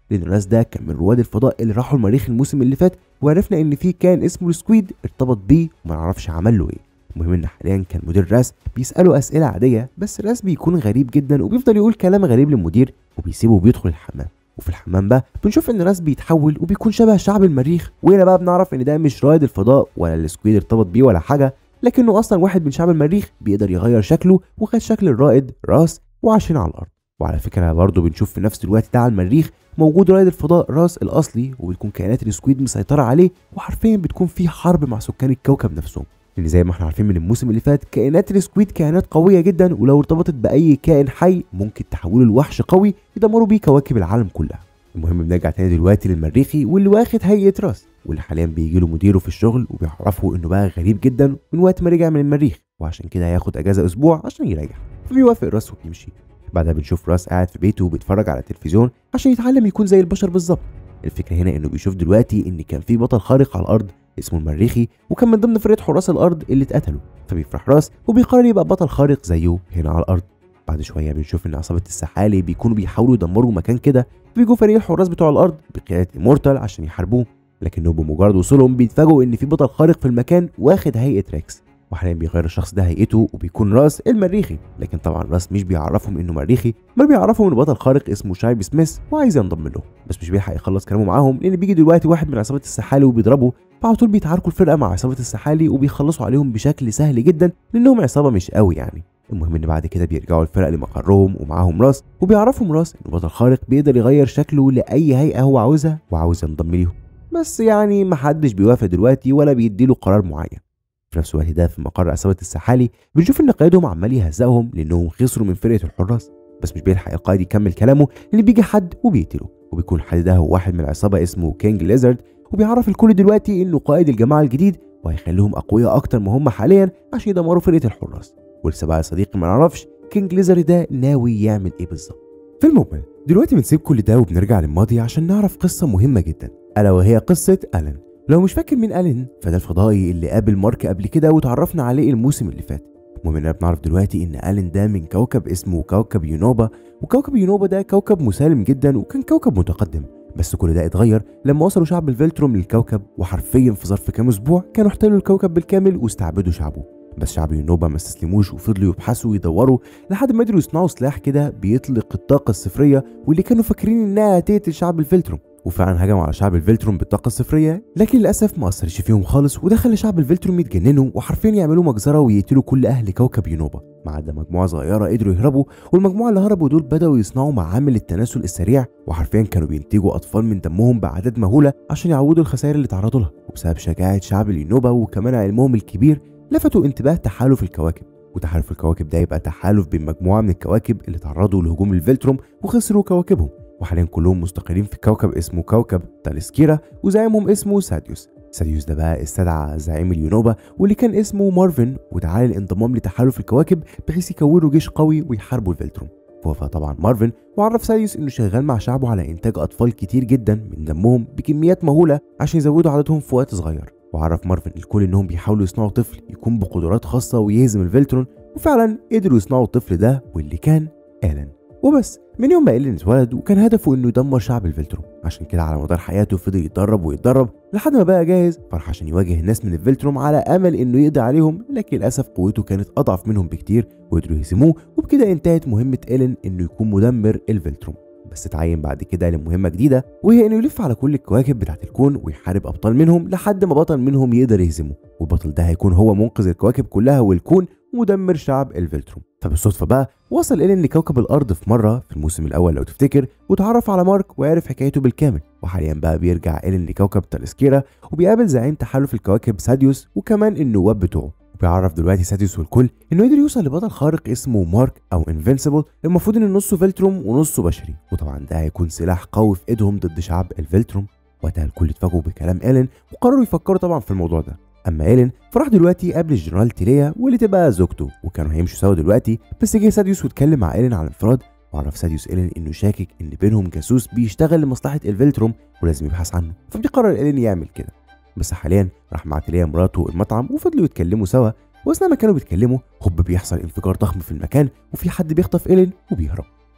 لان راس ده كان من رواد الفضاء اللي راحوا المريخ الموسم اللي فات وعرفنا ان في كائن اسمه السكويد ارتبط بيه وما نعرفش عمل له ايه المهم ان حاليا كان مدير راس بيساله اسئله عاديه بس راس بيكون غريب جدا وبيفضل يقول كلام غريب للمدير وبيسيبه وبيدخل الحمام وفي الحمام بقى بنشوف ان راس بيتحول وبيكون شبه شعب المريخ وهنا بقى بنعرف ان ده مش رائد الفضاء ولا السكويد ارتبط بيه ولا حاجه لكنه اصلا واحد من شعب المريخ بيقدر يغير شكله وخد شكل الرائد راس وعايشين على الارض وعلى فكره برضه بنشوف في نفس الوقت ده على المريخ موجود رائد الفضاء راس الاصلي وبتكون كائنات السكويد مسيطره عليه وحرفيا بتكون في حرب مع سكان الكوكب نفسهم لان زي ما احنا عارفين من الموسم اللي فات كائنات السكويد كائنات قويه جدا ولو ارتبطت باي كائن حي ممكن تحوله لوحش قوي يدمروا بيه كواكب العالم كلها المهم بنرجع تاني دلوقتي للمريخي واللي واخد هيئه راس واللي حاليا بيجي له مديره في الشغل وبيعرفه انه بقى غريب جدا من وقت ما رجع من المريخ وعشان كده هياخد اجازه اسبوع عشان يريح فبيوافق راس وبيمشي بعدها بنشوف راس قاعد في بيته وبيتفرج على التلفزيون عشان يتعلم يكون زي البشر بالظبط الفكره هنا انه بيشوف دلوقتي ان كان في بطل خارق على الارض اسمه المريخي وكان من ضمن فرقه حراس الارض اللي اتقتلوا فبيفرح راس وبيقرر يبقى بطل خارق زيه هنا على الارض بعد شويه بنشوف ان عصابه السحالي بيكونوا بيحاولوا يدمروا مكان كده بيجوا فريق الحراس بتوع الارض بقياده مورتال عشان يحاربوه لكنهم بمجرد وصولهم بيتفاجئوا ان في بطل خارق في المكان واخد هيئه ريكس وحاليا بيغير الشخص ده هيئته وبيكون راس المريخي لكن طبعا راس مش بيعرفهم انه مريخي بل بيعرفهم ان بطل خارق اسمه شايب سميث وعايز ينضم له بس مش بيلحق يخلص كلامه معاهم لان بيجي دلوقتي واحد من عصابه السحالي وبيضربه فعلى طول بيتعاركوا الفرقه مع عصابه السحالي وبيخلصوا عليهم بشكل سهل جدا لانهم عصابه مش قوي يعني المهم ان بعد كده بيرجعوا الفرق لمقرهم ومعاهم راس وبيعرفهم راس ان بطل خارق بيقدر يغير شكله لاي هيئه هو عاوزها وعاوز ينضم ليهم بس يعني محدش بيوافق دلوقتي ولا بيديله قرار معين في نفس الوقت ده في مقر عصابة السحالي بنشوف ان قائدهم عمال يهزقهم لانهم خسروا من فرقة الحراس بس مش بيلحق القائد يكمل كلامه لان بيجي حد وبيقتله وبيكون الحد ده هو واحد من العصابة اسمه كينج ليزرد وبيعرف الكل دلوقتي انه قائد الجماعة الجديد وهيخليهم اقوياء اكتر ما هم حاليا عشان يدمروا فرقة الحراس ولسه بقى يا صديقي ما نعرفش كينج ليزرد ده ناوي يعمل ايه بالظبط في المجمل دلوقتي بنسيب كل ده وبنرجع للماضي عشان نعرف قصة مهمة جدا ألا وهي قصة ألين لو مش فاكر مين ألين فده الفضائي اللي قابل مارك قبل كده وتعرفنا عليه الموسم اللي فات المهم اننا بنعرف دلوقتي ان ألين ده من كوكب اسمه كوكب يونوبا وكوكب يونوبا ده كوكب مسالم جدا وكان كوكب متقدم بس كل ده اتغير لما وصلوا شعب الفلتروم للكوكب وحرفيا في ظرف كام اسبوع كانوا احتلوا الكوكب بالكامل واستعبدوا شعبه بس شعب يونوبا ما استسلموش وفضلوا يبحثوا ويدوروا لحد ما قدروا يصنعوا سلاح كده بيطلق الطاقه الصفريه واللي كانوا فاكرين انها هتقتل شعب الفلتروم وفعلا هجموا على شعب الفلتروم بالطاقه الصفريه لكن للاسف ما اثرش فيهم خالص وده خلى شعب الفلتروم يتجننوا وحرفيا يعملوا مجزره ويقتلوا كل اهل كوكب يونوبا ما عدا مجموعه صغيره قدروا يهربوا والمجموعه اللي هربوا دول بداوا يصنعوا معامل التناسل السريع وحرفيا كانوا بينتجوا اطفال من دمهم باعداد مهوله عشان يعوضوا الخسائر اللي تعرضوا لها وبسبب شجاعه شعب اليونوبا وكمان علمهم الكبير لفتوا انتباه تحالف الكواكب وتحالف الكواكب ده يبقى تحالف بين مجموعه من الكواكب اللي تعرضوا لهجوم الفلتروم وخسروا كواكبهم وحاليا كلهم مستقرين في كوكب اسمه كوكب تالسكيرا وزعيمهم اسمه ساديوس ساديوس ده بقى استدعى زعيم اليونوبا واللي كان اسمه مارفن ودعاه للانضمام لتحالف الكواكب بحيث يكونوا جيش قوي ويحاربوا الفلتروم ووافق طبعا مارفن وعرف ساديوس انه شغال مع شعبه على انتاج اطفال كتير جدا من دمهم بكميات مهوله عشان يزودوا عددهم في وقت صغير وعرف مارفن الكل انهم بيحاولوا يصنعوا طفل يكون بقدرات خاصه ويهزم الفلترون وفعلا قدروا يصنعوا الطفل ده واللي كان ايلان وبس من يوم ما ايلين اتولد وكان هدفه انه يدمر شعب الفلتروم عشان كده على مدار حياته فضل يتدرب ويتدرب لحد ما بقى جاهز فرح عشان يواجه الناس من الفلتروم على امل انه يقضي عليهم لكن للاسف قوته كانت اضعف منهم بكتير وقدروا يهزموه وبكده انتهت مهمه ايلين انه يكون مدمر الفلتروم بس اتعين بعد كده لمهمة جديدة وهي انه يلف على كل الكواكب بتاعت الكون ويحارب ابطال منهم لحد ما بطل منهم يقدر يهزمه والبطل ده هيكون هو منقذ الكواكب كلها والكون ومدمر شعب الفلتروم فبالصدفة بقى وصل إيلين لكوكب الأرض في مرة في الموسم الأول لو تفتكر وتعرف على مارك وعرف حكايته بالكامل وحاليا بقى بيرجع إيلين لكوكب تالسكيرا وبيقابل زعيم تحالف الكواكب ساديوس وكمان النواب بتوعه وبيعرف دلوقتي ساديوس والكل انه قدر يوصل لبطل خارق اسمه مارك او انفنسيبل المفروض ان نصه فلتروم ونصه بشري وطبعا ده هيكون سلاح قوي في ايدهم ضد شعب الفلتروم وقتها الكل اتفاجئوا بكلام ايلين وقرروا يفكروا طبعا في الموضوع ده اما ايلين فراح دلوقتي قبل الجنرال تيليا واللي تبقى زوجته وكانوا هيمشوا سوا دلوقتي بس جه ساديوس واتكلم مع ايلين على انفراد وعرف ساديوس ايلين انه شاكك ان بينهم جاسوس بيشتغل لمصلحه الفلتروم ولازم يبحث عنه فبيقرر ايلين يعمل كده بس حاليا راح مع تيليا مراته المطعم وفضلوا يتكلموا سوا واثناء ما كانوا بيتكلموا هوب بيحصل انفجار ضخم في المكان وفي حد بيخطف ايلين وبيهرب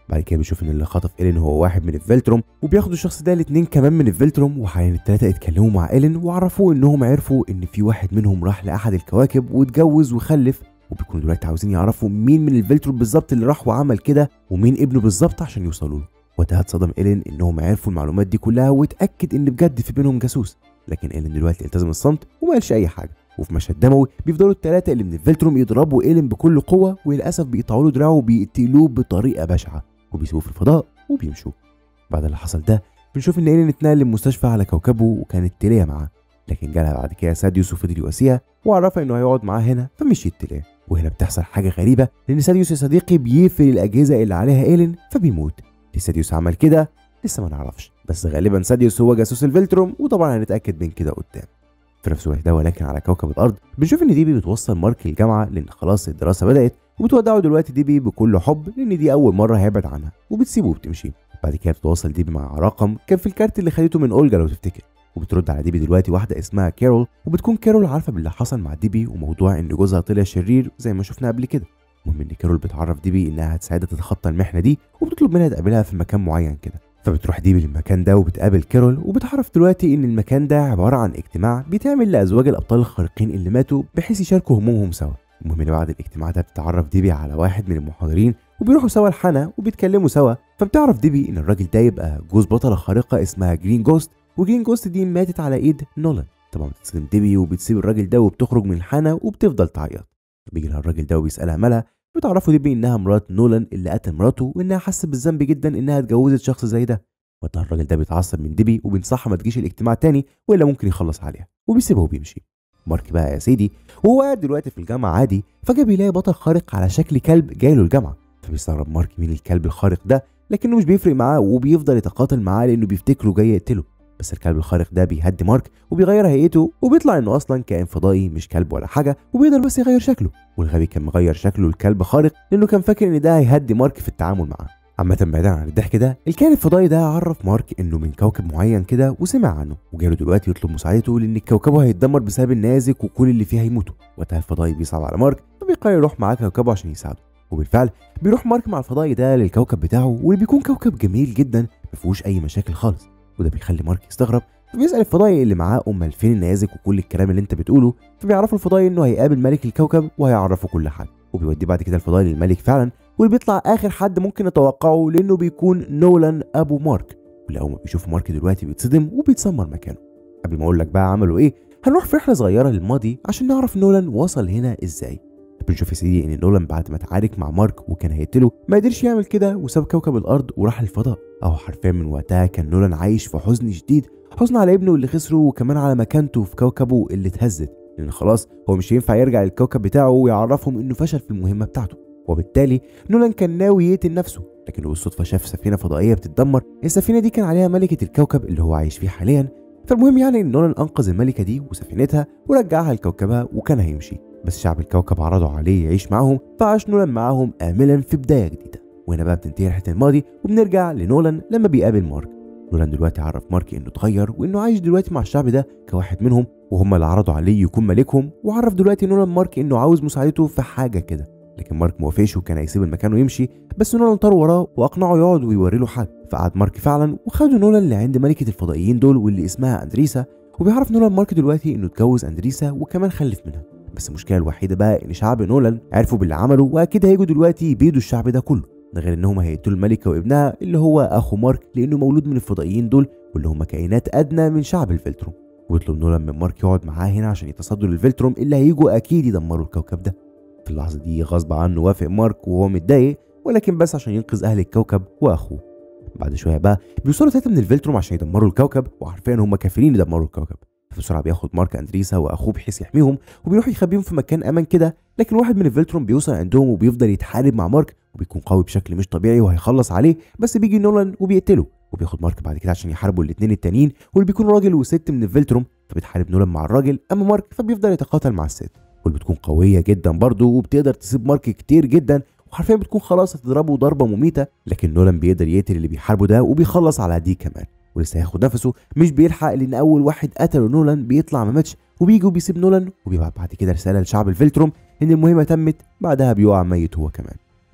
بعد كده بيشوف ان اللي خطف ايلين هو واحد من الفيلتروم وبياخدوا الشخص ده الاثنين كمان من الفيلتروم وحاليا الثلاثه يتكلموا مع ايلين وعرفوه انهم عرفوا ان في واحد منهم راح لاحد الكواكب واتجوز وخلف وبيكونوا دلوقتي عاوزين يعرفوا مين من الفيلتروم بالظبط اللي راح وعمل كده ومين ابنه بالظبط عشان يوصلوا له وقتها اتصدم ايلين انهم عرفوا المعلومات دي كلها واتاكد ان بجد في بينهم جاسوس لكن ايلين دلوقتي التزم الصمت وما قالش اي حاجه وفي مشهد دموي بيفضلوا الثلاثه اللي من الفيلتروم يضربوا ايلين بكل قوه وللاسف بيقطعوا له دراعه وبيقتلوه بطريقه بشعه وبيسيبوه في الفضاء وبيمشوا بعد اللي حصل ده بنشوف ان ايلين اتنقل للمستشفى على كوكبه وكانت تيليا معاه لكن جالها بعد كده ساديوس وفضل يواسيها وعرفها انه هيقعد معاه هنا فمشيت تيليا وهنا بتحصل حاجه غريبه لان ساديوس يا صديقي بيقفل الاجهزه اللي عليها ايلين فبيموت ليه ساديوس عمل كده لسه ما نعرفش بس غالبا ساديوس هو جاسوس الفيلتروم وطبعا هنتاكد من كده قدام في نفس الوقت ده ولكن على كوكب الارض بنشوف ان ديبي بتوصل مارك الجامعه لان خلاص الدراسه بدات وبتودعه دلوقتي ديبي بكل حب لان دي اول مره هيبعد عنها وبتسيبه وبتمشي بعد كده بتتواصل ديبي مع رقم كان في الكارت اللي خدته من اولجا لو تفتكر وبترد على ديبي دلوقتي واحده اسمها كارول وبتكون كارول عارفه باللي حصل مع ديبي وموضوع ان جوزها طلع شرير زي ما شفنا قبل كده المهم ان كارول بتعرف ديبي انها هتساعدها تتخطى المحنه دي وبتطلب منها تقابلها في مكان معين كده فبتروح ديبي للمكان ده وبتقابل كارول وبتعرف دلوقتي ان المكان ده عباره عن اجتماع بيتعمل لازواج الابطال الخارقين اللي ماتوا بحيث يشاركوا همومهم سوا المهم ان بعد الاجتماع ده بتتعرف ديبي على واحد من المحاضرين وبيروحوا سوا الحانه وبيتكلموا سوا فبتعرف ديبي ان الراجل ده يبقى جوز بطله خارقه اسمها جرين جوست وجرين جوست دي ماتت على ايد نولان طبعا بتصدم ديبي وبتسيب الراجل ده وبتخرج من الحانه وبتفضل تعيط بيجي لها الراجل ده وبيسالها مالها بتعرفوا ديبي انها مرات نولان اللي قتل مراته وانها حاسه بالذنب جدا انها اتجوزت شخص زي ده وقتها الراجل ده بيتعصب من ديبي وبينصحها ما تجيش الاجتماع تاني والا ممكن يخلص عليها وبيسيبها وبيمشي مارك بقى يا سيدي وهو قاعد دلوقتي في الجامعه عادي فجاه بيلاقي بطل خارق على شكل كلب جاي له الجامعه فبيستغرب مارك مين الكلب الخارق ده لكنه مش بيفرق معاه وبيفضل يتقاتل معاه لانه بيفتكره جاي يقتله بس الكلب الخارق ده بيهدي مارك وبيغير هيئته وبيطلع انه اصلا كائن فضائي مش كلب ولا حاجه وبيقدر بس يغير شكله والغبي كان مغير شكله لكلب خارق لانه كان فاكر ان ده هيهدي مارك في التعامل معاه عامة بعيدا عن الضحك ده الكائن الفضائي ده عرف مارك انه من كوكب معين كده وسمع عنه وجاله دلوقتي يطلب مساعدته لان كوكبه هيتدمر بسبب النازك وكل اللي فيه هيموتوا وقتها الفضائي بيصعب على مارك فبيقرر يروح معاه كوكبه عشان يساعده وبالفعل بيروح مارك مع الفضائي ده للكوكب بتاعه واللي بيكون كوكب جميل جدا ما فيهوش اي مشاكل خالص وده بيخلي مارك يستغرب فبيسال الفضائي اللي معاه امال فين النيازك وكل الكلام اللي انت بتقوله فبيعرفوا الفضائي انه هيقابل ملك الكوكب وهيعرفه كل حاجه وبيوديه بعد كده الفضائي للملك فعلا واللي بيطلع اخر حد ممكن نتوقعه لانه بيكون نولان ابو مارك واللي اول ما بيشوف مارك دلوقتي بيتصدم وبيتسمر مكانه قبل ما اقول لك بقى عملوا ايه هنروح في رحله صغيره للماضي عشان نعرف نولان وصل هنا ازاي بنشوف يا سيدي ان نولان بعد ما اتعارك مع مارك وكان هيقتله ما قدرش يعمل كده وساب كوكب الارض وراح الفضاء اهو حرفيا من وقتها كان نولان عايش في حزن شديد حزن على ابنه اللي خسره وكمان على مكانته في كوكبه اللي اتهزت لان خلاص هو مش هينفع يرجع للكوكب بتاعه ويعرفهم انه فشل في المهمه بتاعته وبالتالي نولان كان ناوي يقتل نفسه لكن بالصدفه شاف سفينه فضائيه بتتدمر السفينه دي كان عليها ملكه الكوكب اللي هو عايش فيه حاليا فالمهم يعني ان نولان انقذ الملكه دي وسفينتها ورجعها لكوكبها وكان هيمشي بس شعب الكوكب عرضوا عليه يعيش معاهم فعاش نولان معاهم املا في بدايه جديده وهنا بقى بتنتهي رحله الماضي وبنرجع لنولان لما بيقابل مارك نولان دلوقتي عرف مارك انه اتغير وانه عايش دلوقتي مع الشعب ده كواحد منهم وهم اللي عرضوا عليه يكون ملكهم وعرف دلوقتي نولان مارك انه عاوز مساعدته في حاجه كده لكن مارك موافقش وكان هيسيب المكان ويمشي بس نولان طار وراه واقنعه يقعد ويوري له حاجه فقعد مارك فعلا وخدوا نولان لعند ملكه الفضائيين دول واللي اسمها اندريسا وبيعرف نولان مارك دلوقتي انه اتجوز اندريسا وكمان خلف منها بس المشكله الوحيده بقى ان شعب نولان عرفوا باللي عمله واكيد هيجوا دلوقتي يبيدوا الشعب ده كله ده غير انهم هيقتلوا الملكه وابنها اللي هو اخو مارك لانه مولود من الفضائيين دول واللي هم كائنات ادنى من شعب الفلتروم ويطلب نولان من مارك يقعد معاه هنا عشان يتصدوا للفلتروم اللي هيجوا اكيد يدمروا الكوكب ده في اللحظه دي غصب عنه وافق مارك وهو متضايق ولكن بس عشان ينقذ اهل الكوكب واخوه بعد شويه بقى بيوصلوا ثلاثه من الفلتروم عشان يدمروا الكوكب وعارفين هم كافرين يدمروا الكوكب فبسرعه بياخد مارك اندريسا واخوه بحيث يحميهم وبيروح يخبيهم في مكان امان كده لكن واحد من الفلتروم بيوصل عندهم وبيفضل يتحارب مع مارك وبيكون قوي بشكل مش طبيعي وهيخلص عليه بس بيجي نولان وبيقتله وبياخد مارك بعد كده عشان يحاربوا الاثنين التانيين واللي بيكون راجل وست من الفلتروم فبتحارب نولان مع الراجل اما مارك فبيفضل يتقاتل مع الست واللي بتكون قويه جدا برضه وبتقدر تسيب مارك كتير جدا وحرفيا بتكون خلاص هتضربه ضربه مميته لكن نولان بيقدر يقتل اللي بيحاربه ده وبيخلص على دي كمان ولسه هياخد نفسه مش بيلحق لان اول واحد قتله نولان بيطلع ما ماتش وبيجي وبيسيب نولان وبيبعت بعد كده رساله لشعب الفلتروم ان المهمه تمت بعدها بيقع ميت هو كمان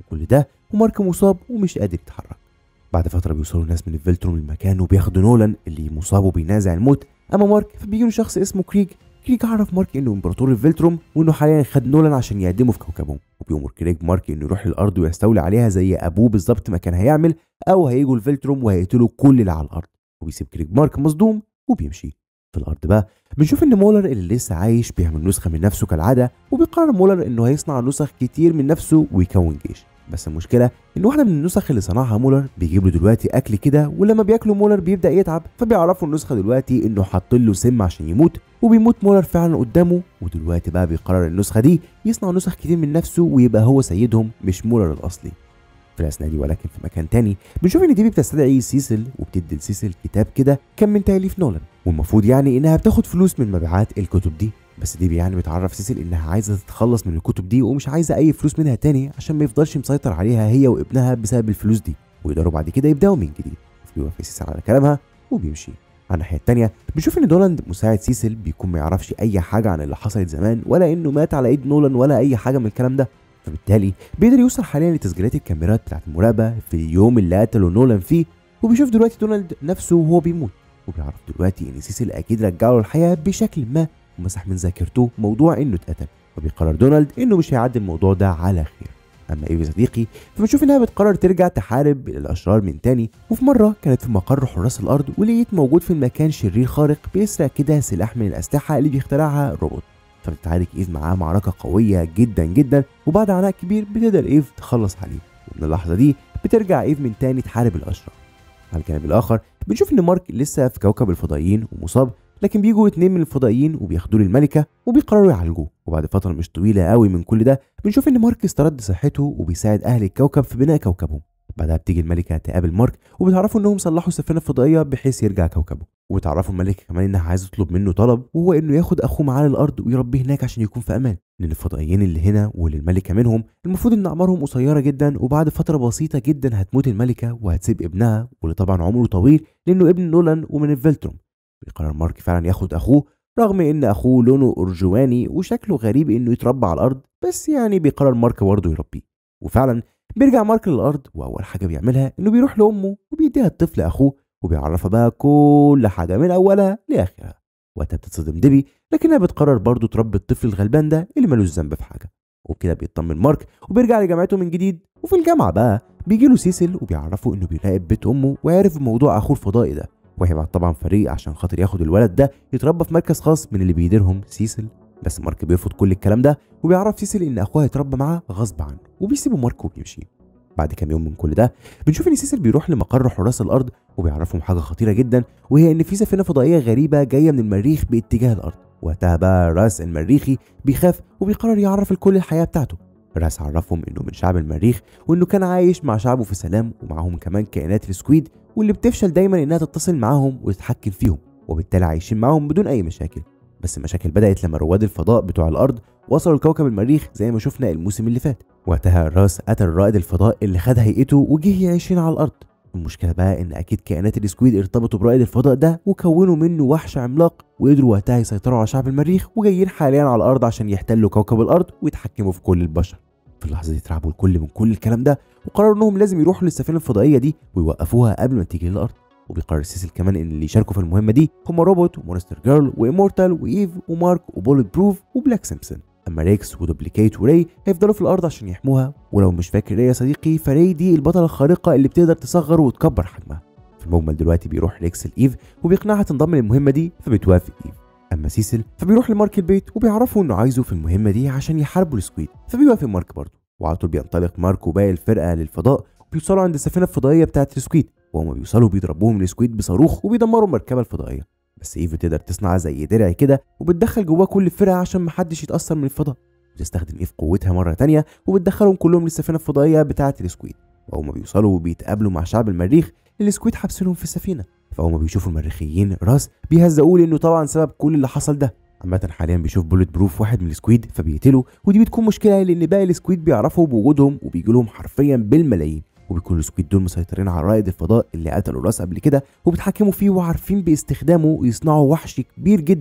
وكل ده ومارك مصاب ومش قادر يتحرك بعد فترة بيوصلوا ناس من الفيلتروم للمكان وبياخدوا نولان اللي مصاب وبينازع الموت أما مارك فبيجي له شخص اسمه كريج كريج عرف مارك انه امبراطور الفيلتروم وانه حاليا خد نولان عشان يقدمه في كوكبهم وبيأمر كريج مارك انه يروح للارض ويستولي عليها زي ابوه بالظبط ما كان هيعمل او هيجوا الفيلتروم وهيقتلوا كل اللي على الارض وبيسيب كريج مارك مصدوم وبيمشي في الارض بقى بنشوف ان مولر اللي لسه عايش بيعمل نسخه من نفسه كالعاده وبيقرر مولر انه هيصنع نسخ كتير من نفسه ويكون جيش بس المشكله ان واحده من النسخ اللي صنعها مولر بيجيب له دلوقتي اكل كده ولما بياكله مولر بيبدا يتعب فبيعرفوا النسخه دلوقتي انه حاط له سم عشان يموت وبيموت مولر فعلا قدامه ودلوقتي بقى بيقرر النسخه دي يصنع نسخ كتير من نفسه ويبقى هو سيدهم مش مولر الاصلي في الاثناء دي ولكن في مكان تاني بنشوف ان ديبي بتستدعي سيسل وبتدي لسيسل كتاب كده كان من تاليف نولان والمفروض يعني انها بتاخد فلوس من مبيعات الكتب دي بس ديبي يعني بتعرف سيسل انها عايزه تتخلص من الكتب دي ومش عايزه اي فلوس منها تاني عشان ما يفضلش مسيطر عليها هي وابنها بسبب الفلوس دي ويقدروا بعد كده يبداوا من جديد بيوافق سيسل على كلامها وبيمشي على الناحيه التانيه بنشوف ان دولاند مساعد سيسل بيكون ما يعرفش اي حاجه عن اللي حصلت زمان ولا انه مات على ايد نولان ولا اي حاجه من الكلام ده فبالتالي بيقدر يوصل حاليا لتسجيلات الكاميرات بتاعت المراقبه في اليوم اللي قتلوا نولان فيه وبيشوف دلوقتي دونالد نفسه وهو بيموت وبيعرف دلوقتي ان سيسل اكيد رجعه له الحياه بشكل ما ومسح من ذاكرته موضوع انه اتقتل وبيقرر دونالد انه مش هيعدي الموضوع ده على خير اما ايفي صديقي فبنشوف انها بتقرر ترجع تحارب الاشرار من تاني وفي مره كانت في مقر حراس الارض ولقيت موجود في المكان شرير خارق بيسرق كده سلاح من الاسلحه اللي بيخترعها روبوت فبتتعارك ايف معاه معركه قويه جدا جدا وبعد عناء كبير بتقدر ايف تخلص عليه ومن اللحظه دي بترجع ايف من تاني تحارب الاشرار على الجانب الاخر بنشوف ان مارك لسه في كوكب الفضائيين ومصاب لكن بيجوا اتنين من الفضائيين وبياخدوه للملكه وبيقرروا يعالجوه وبعد فتره مش طويله قوي من كل ده بنشوف ان مارك استرد صحته وبيساعد اهل الكوكب في بناء كوكبهم بعدها بتيجي الملكه تقابل مارك وبتعرفوا انهم صلحوا السفينه الفضائيه بحيث يرجع كوكبه وبتعرفوا الملكه كمان انها عايزه تطلب منه طلب وهو انه ياخد اخوه معاه للارض ويربيه هناك عشان يكون في امان لان الفضائيين اللي هنا واللي الملكه منهم المفروض ان اعمارهم قصيره جدا وبعد فتره بسيطه جدا هتموت الملكه وهتسيب ابنها واللي طبعا عمره طويل لانه ابن نولان ومن الفيلتروم بيقرر مارك فعلا ياخد اخوه رغم ان اخوه لونه ارجواني وشكله غريب انه يتربى على الارض بس يعني بيقرر مارك برضه يربيه وفعلا بيرجع مارك للارض واول حاجه بيعملها انه بيروح لامه وبيديها الطفل اخوه وبيعرفها بقى كل حاجه من اولها لاخرها وقتها بتتصدم ديبي لكنها بتقرر برضه تربي الطفل الغلبان ده اللي ملوش ذنب في حاجه وبكده بيطمن مارك وبيرجع لجامعته من جديد وفي الجامعه بقى بيجي له سيسل وبيعرفه انه بيراقب بيت امه وعارف موضوع اخوه الفضائي ده وهيبعت طبعا فريق عشان خاطر ياخد الولد ده يتربى في مركز خاص من اللي بيديرهم سيسل بس مارك بيرفض كل الكلام ده وبيعرف سيسل ان اخوها هيتربى معاه غصب عنه وبيسيبه مارك وبيمشي بعد كام يوم من كل ده بنشوف ان سيسل بيروح لمقر حراس الارض وبيعرفهم حاجه خطيره جدا وهي ان في سفينه فضائيه غريبه جايه من المريخ باتجاه الارض وقتها بقى راس المريخي بيخاف وبيقرر يعرف الكل الحياه بتاعته راس عرفهم انه من شعب المريخ وانه كان عايش مع شعبه في سلام ومعاهم كمان كائنات السكويد واللي بتفشل دايما انها تتصل معاهم وتتحكم فيهم وبالتالي عايشين معاهم بدون اي مشاكل بس المشاكل بدات لما رواد الفضاء بتوع الارض وصلوا لكوكب المريخ زي ما شفنا الموسم اللي فات وقتها راس قتل رائد الفضاء اللي خد هيئته وجه يعيشين على الارض المشكله بقى ان اكيد كائنات السكويد ارتبطوا برائد الفضاء ده وكونوا منه وحش عملاق وقدروا وقتها يسيطروا على شعب المريخ وجايين حاليا على الارض عشان يحتلوا كوكب الارض ويتحكموا في كل البشر في اللحظه دي اترعبوا الكل من كل الكلام ده وقرروا انهم لازم يروحوا للسفينه الفضائيه دي ويوقفوها قبل ما تيجي للارض وبيقرر سيسل كمان ان اللي يشاركوا في المهمه دي هم روبوت ومونستر جيرل وامورتال وايف ومارك وبولت بروف وبلاك سيمبسون اما ريكس ودوبليكيت وراي هيفضلوا في الارض عشان يحموها ولو مش فاكر ايه يا صديقي فري دي البطله الخارقه اللي بتقدر تصغر وتكبر حجمها في المجمل دلوقتي بيروح ريكس لايف وبيقنعها تنضم للمهمه دي فبتوافق ايف اما سيسل فبيروح لمارك البيت وبيعرفوا انه عايزه في المهمه دي عشان يحاربوا السكويد فبيوافق مارك برضه وعلى طول بينطلق مارك وباقي الفرقه للفضاء بيوصلوا عند السفينه الفضائيه بتاعه السكويد وهما بيوصلوا بيضربوهم السكويد بصاروخ وبيدمروا المركبه الفضائيه بس ايف تقدر تصنع زي درع كده وبتدخل جواه كل الفرقه عشان محدش يتاثر من الفضاء بتستخدم ايف قوتها مره تانية وبتدخلهم كلهم للسفينه الفضائيه بتاعه السكويد وهما بيوصلوا وبيتقابلوا مع شعب المريخ السكويد حابسينهم في السفينه فهم بيشوفوا المريخيين راس بيهزقوه لانه طبعا سبب كل اللي حصل ده عامة حاليا بيشوف بولت بروف واحد من السكويد فبيقتله ودي بتكون مشكلة لأن باقي السكويد بيعرفوا بوجودهم وبيجوا لهم حرفيا بالملايين وبيكون السكويد دول مسيطرين على رائد الفضاء اللي قتلوا راس قبل كده وبيتحكموا فيه وعارفين باستخدامه يصنعوا وحش كبير جدا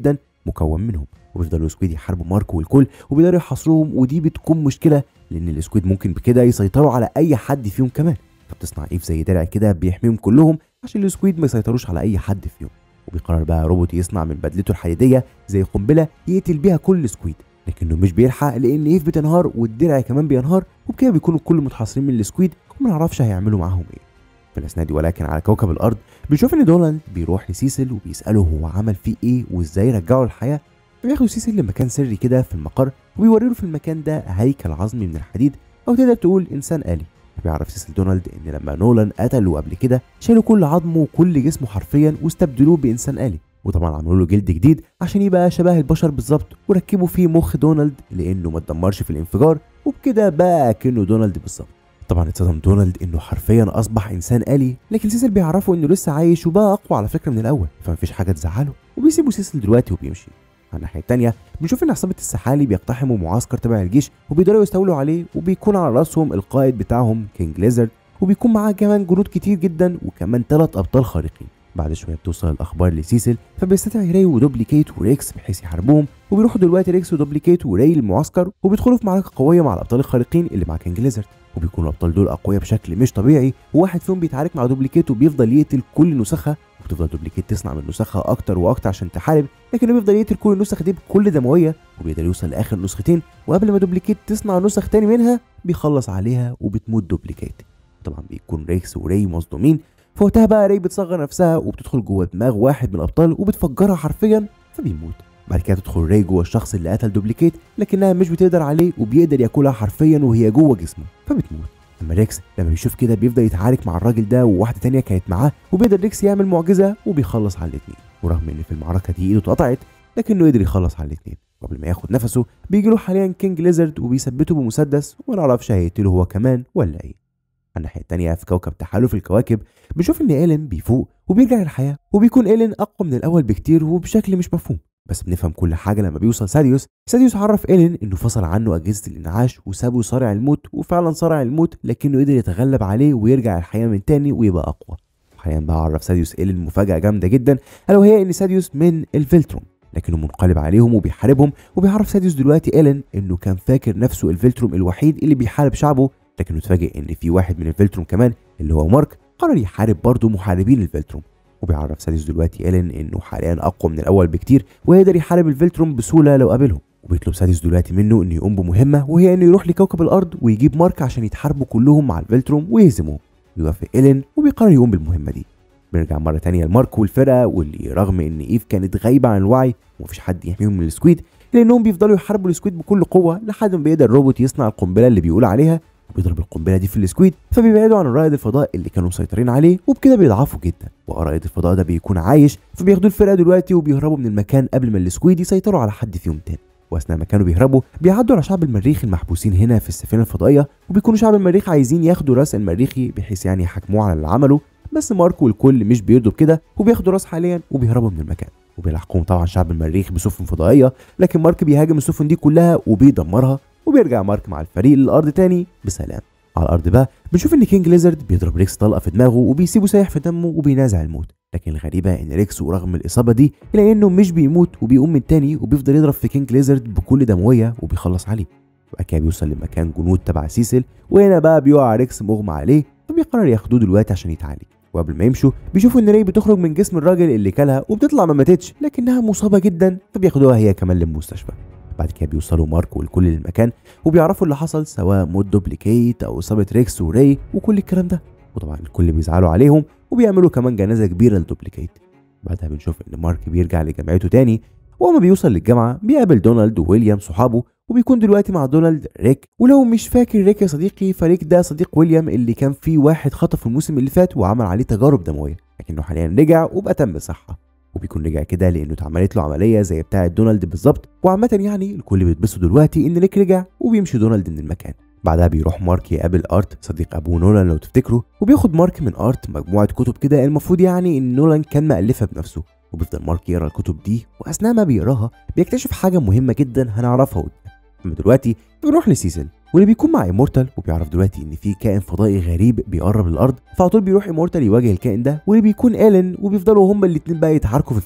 مكون منهم وبيفضلوا السكويد يحاربوا مارك والكل وبيقدروا يحاصروهم ودي بتكون مشكله لان السكويد ممكن بكده يسيطروا على اي حد فيهم كمان فبتصنع ايف زي درع كده بيحميهم كلهم عشان السكويد ما يسيطروش على اي حد فيهم وبيقرر بقى روبوت يصنع من بدلته الحديديه زي قنبله يقتل بيها كل سكويد لكنه مش بيلحق لان ايف بتنهار والدرع كمان بينهار وبكده بيكونوا الكل متحاصرين من السكويد وما نعرفش هيعملوا معاهم ايه في الاثناء دي ولكن على كوكب الارض بنشوف ان دولاند بيروح لسيسل وبيساله هو عمل فيه ايه وازاي رجعه للحياه فبياخدوا سيسل لمكان سري كده في المقر وبيوري له في المكان ده هيكل عظمي من الحديد او تقدر تقول انسان آلي بيعرف سيسل دونالد ان لما نولان قتله قبل كده شالوا كل عظمه وكل جسمه حرفيا واستبدلوه بانسان آلي وطبعا عملوا له جلد جديد عشان يبقى شبه البشر بالظبط وركبوا فيه مخ دونالد لانه ما اتدمرش في الانفجار وبكده بقى كأنه دونالد بالظبط طبعا اتصدم دونالد انه حرفيا اصبح انسان آلي لكن سيسل بيعرفوا انه لسه عايش وبقى اقوى على فكره من الاول فمفيش حاجه تزعله وبيسيبوا سيسل دلوقتي وبيمشي على الناحيه التانيه بنشوف ان عصابه السحالي بيقتحموا معسكر تبع الجيش وبيقدروا يستولوا عليه وبيكون على راسهم القائد بتاعهم كينج ليزرد وبيكون معاه كمان جنود كتير جدا وكمان ثلاث ابطال خارقين بعد شويه بتوصل الاخبار لسيسل فبيستدعي راي ودوبليكيت وريكس بحيث يحاربوهم وبيروحوا دلوقتي ريكس ودوبليكيت وراي للمعسكر وبيدخلوا في معركه قويه مع الابطال الخارقين اللي مع كينج ليزرد وبيكونوا الابطال دول اقوياء بشكل مش طبيعي وواحد فيهم بيتعارك مع دوبليكيت وبيفضل يقتل كل نسخه وبتفضل دوبليكيت تصنع من نسخها اكتر واكتر عشان تحارب لكنه بيفضل يقتل كل النسخ دي بكل دمويه وبيقدر يوصل لاخر نسختين وقبل ما دوبليكيت تصنع نسخ تاني منها بيخلص عليها وبتموت دوبليكيت طبعا بيكون ريكس وراي مصدومين فوقتها بقى راي بتصغر نفسها وبتدخل جوه دماغ واحد من الابطال وبتفجرها حرفيا فبيموت بعد كده تدخل راي جوه الشخص اللي قتل دوبليكيت لكنها مش بتقدر عليه وبيقدر ياكلها حرفيا وهي جوه جسمه فبتموت اما ريكس لما بيشوف كده بيفضل يتعارك مع الراجل ده وواحده تانية كانت معاه وبيقدر ريكس يعمل معجزه وبيخلص على الاثنين ورغم ان في المعركه دي ايده اتقطعت لكنه قدر يخلص على الاثنين وقبل ما ياخد نفسه بيجي له حاليا كينج ليزرد وبيثبته بمسدس وما نعرفش هيقتله هو كمان ولا ايه على الناحيه التانية في كوكب تحالف الكواكب بنشوف ان ايلين بيفوق وبيرجع للحياه وبيكون ايلين اقوى من الاول بكتير وبشكل مش مفهوم بس بنفهم كل حاجه لما بيوصل ساديوس ساديوس عرف ايلين انه فصل عنه اجهزه الانعاش وسابه صارع الموت وفعلا صارع الموت لكنه قدر يتغلب عليه ويرجع الحياه من تاني ويبقى اقوى حاليا بقى عرف ساديوس ايلين مفاجاه جامده جدا الا وهي ان ساديوس من الفلتروم لكنه منقلب عليهم وبيحاربهم وبيعرف ساديوس دلوقتي ايلين انه كان فاكر نفسه الفلتروم الوحيد اللي بيحارب شعبه لكنه اتفاجئ ان في واحد من الفلتروم كمان اللي هو مارك قرر يحارب برضه محاربين الفلتروم وبيعرف ساديوس دلوقتي ايلين انه حاليا اقوى من الاول بكتير ويقدر يحارب الفلتروم بسهوله لو قابلهم وبيطلب ساديوس دلوقتي منه انه يقوم بمهمه وهي انه يروح لكوكب الارض ويجيب مارك عشان يتحاربوا كلهم مع الفلتروم ويهزموهم بيوافق ايلين وبيقرر يقوم بالمهمه دي بنرجع مره تانية لمارك والفرقه واللي رغم ان ايف كانت غايبه عن الوعي ومفيش حد يحميهم من السكويد لانهم بيفضلوا يحاربوا السكويد بكل قوه لحد ما بيقدر الروبوت يصنع القنبله اللي بيقول عليها وبيضرب القنبله دي في السكويد فبيبعدوا عن رائد الفضاء اللي كانوا مسيطرين عليه وبكده بيضعفوا جدا ورائد الفضاء ده بيكون عايش فبياخدوا الفرقه دلوقتي وبيهربوا من المكان قبل ما السكويد يسيطروا على حد فيهم تاني واثناء ما كانوا بيهربوا بيعدوا على شعب المريخ المحبوسين هنا في السفينه الفضائيه وبيكونوا شعب المريخ عايزين ياخدوا راس المريخي بحيث يعني يحاكموه على اللي عمله بس مارك والكل مش بيرضوا بكده وبياخدوا راس حاليا وبيهربوا من المكان وبيلاحقهم طبعا شعب المريخ بسفن فضائيه لكن مارك بيهاجم السفن دي كلها وبيدمرها وبيرجع مارك مع الفريق للارض تاني بسلام على الارض بقى بنشوف ان كينج ليزرد بيضرب ريكس طلقه في دماغه وبيسيبه سايح في دمه وبينازع الموت لكن الغريبه ان ريكس ورغم الاصابه دي الا انه مش بيموت وبيقوم من تاني وبيفضل يضرب في كينج ليزرد بكل دمويه وبيخلص عليه وبعد كده بيوصل لمكان جنود تبع سيسل وهنا بقى بيقع ريكس مغمى عليه فبيقرر ياخدوه دلوقتي عشان يتعالج وقبل ما يمشوا بيشوفوا ان ري بتخرج من جسم الراجل اللي كلها وبتطلع ما ماتتش لكنها مصابه جدا فبياخدوها هي كمان للمستشفى بعد كده بيوصلوا مارك والكل للمكان وبيعرفوا اللي حصل سواء موت دوبليكيت او اصابه ريكس وراي وكل الكلام ده وطبعا الكل بيزعلوا عليهم وبيعملوا كمان جنازه كبيره لدوبليكيت بعدها بنشوف ان مارك بيرجع لجامعته تاني واما بيوصل للجامعه بيقابل دونالد وويليام صحابه وبيكون دلوقتي مع دونالد ريك ولو مش فاكر ريك يا صديقي فريك ده صديق ويليام اللي كان فيه واحد خطف الموسم اللي فات وعمل عليه تجارب دمويه لكنه حاليا رجع وبقى تم صحه وبيكون رجع كده لانه اتعملت له عمليه زي بتاعه دونالد بالظبط وعامه يعني الكل بيتبسطوا دلوقتي ان ريك رجع وبيمشي دونالد من المكان بعدها بيروح مارك يقابل ارت صديق ابوه نولان لو تفتكروا وبياخد مارك من ارت مجموعه كتب كده المفروض يعني ان نولان كان مألفها بنفسه وبيفضل مارك يقرا الكتب دي واثناء ما بيقراها بيكتشف حاجه مهمه جدا هنعرفها قدام اما دلوقتي بنروح لسيسل واللي بيكون مع ايمورتال وبيعرف دلوقتي ان في كائن فضائي غريب بيقرب للارض فعلى طول بيروح ايمورتال يواجه الكائن ده واللي بيكون ايلين وبيفضلوا هما الاتنين بقى يتعاركوا في الفضاء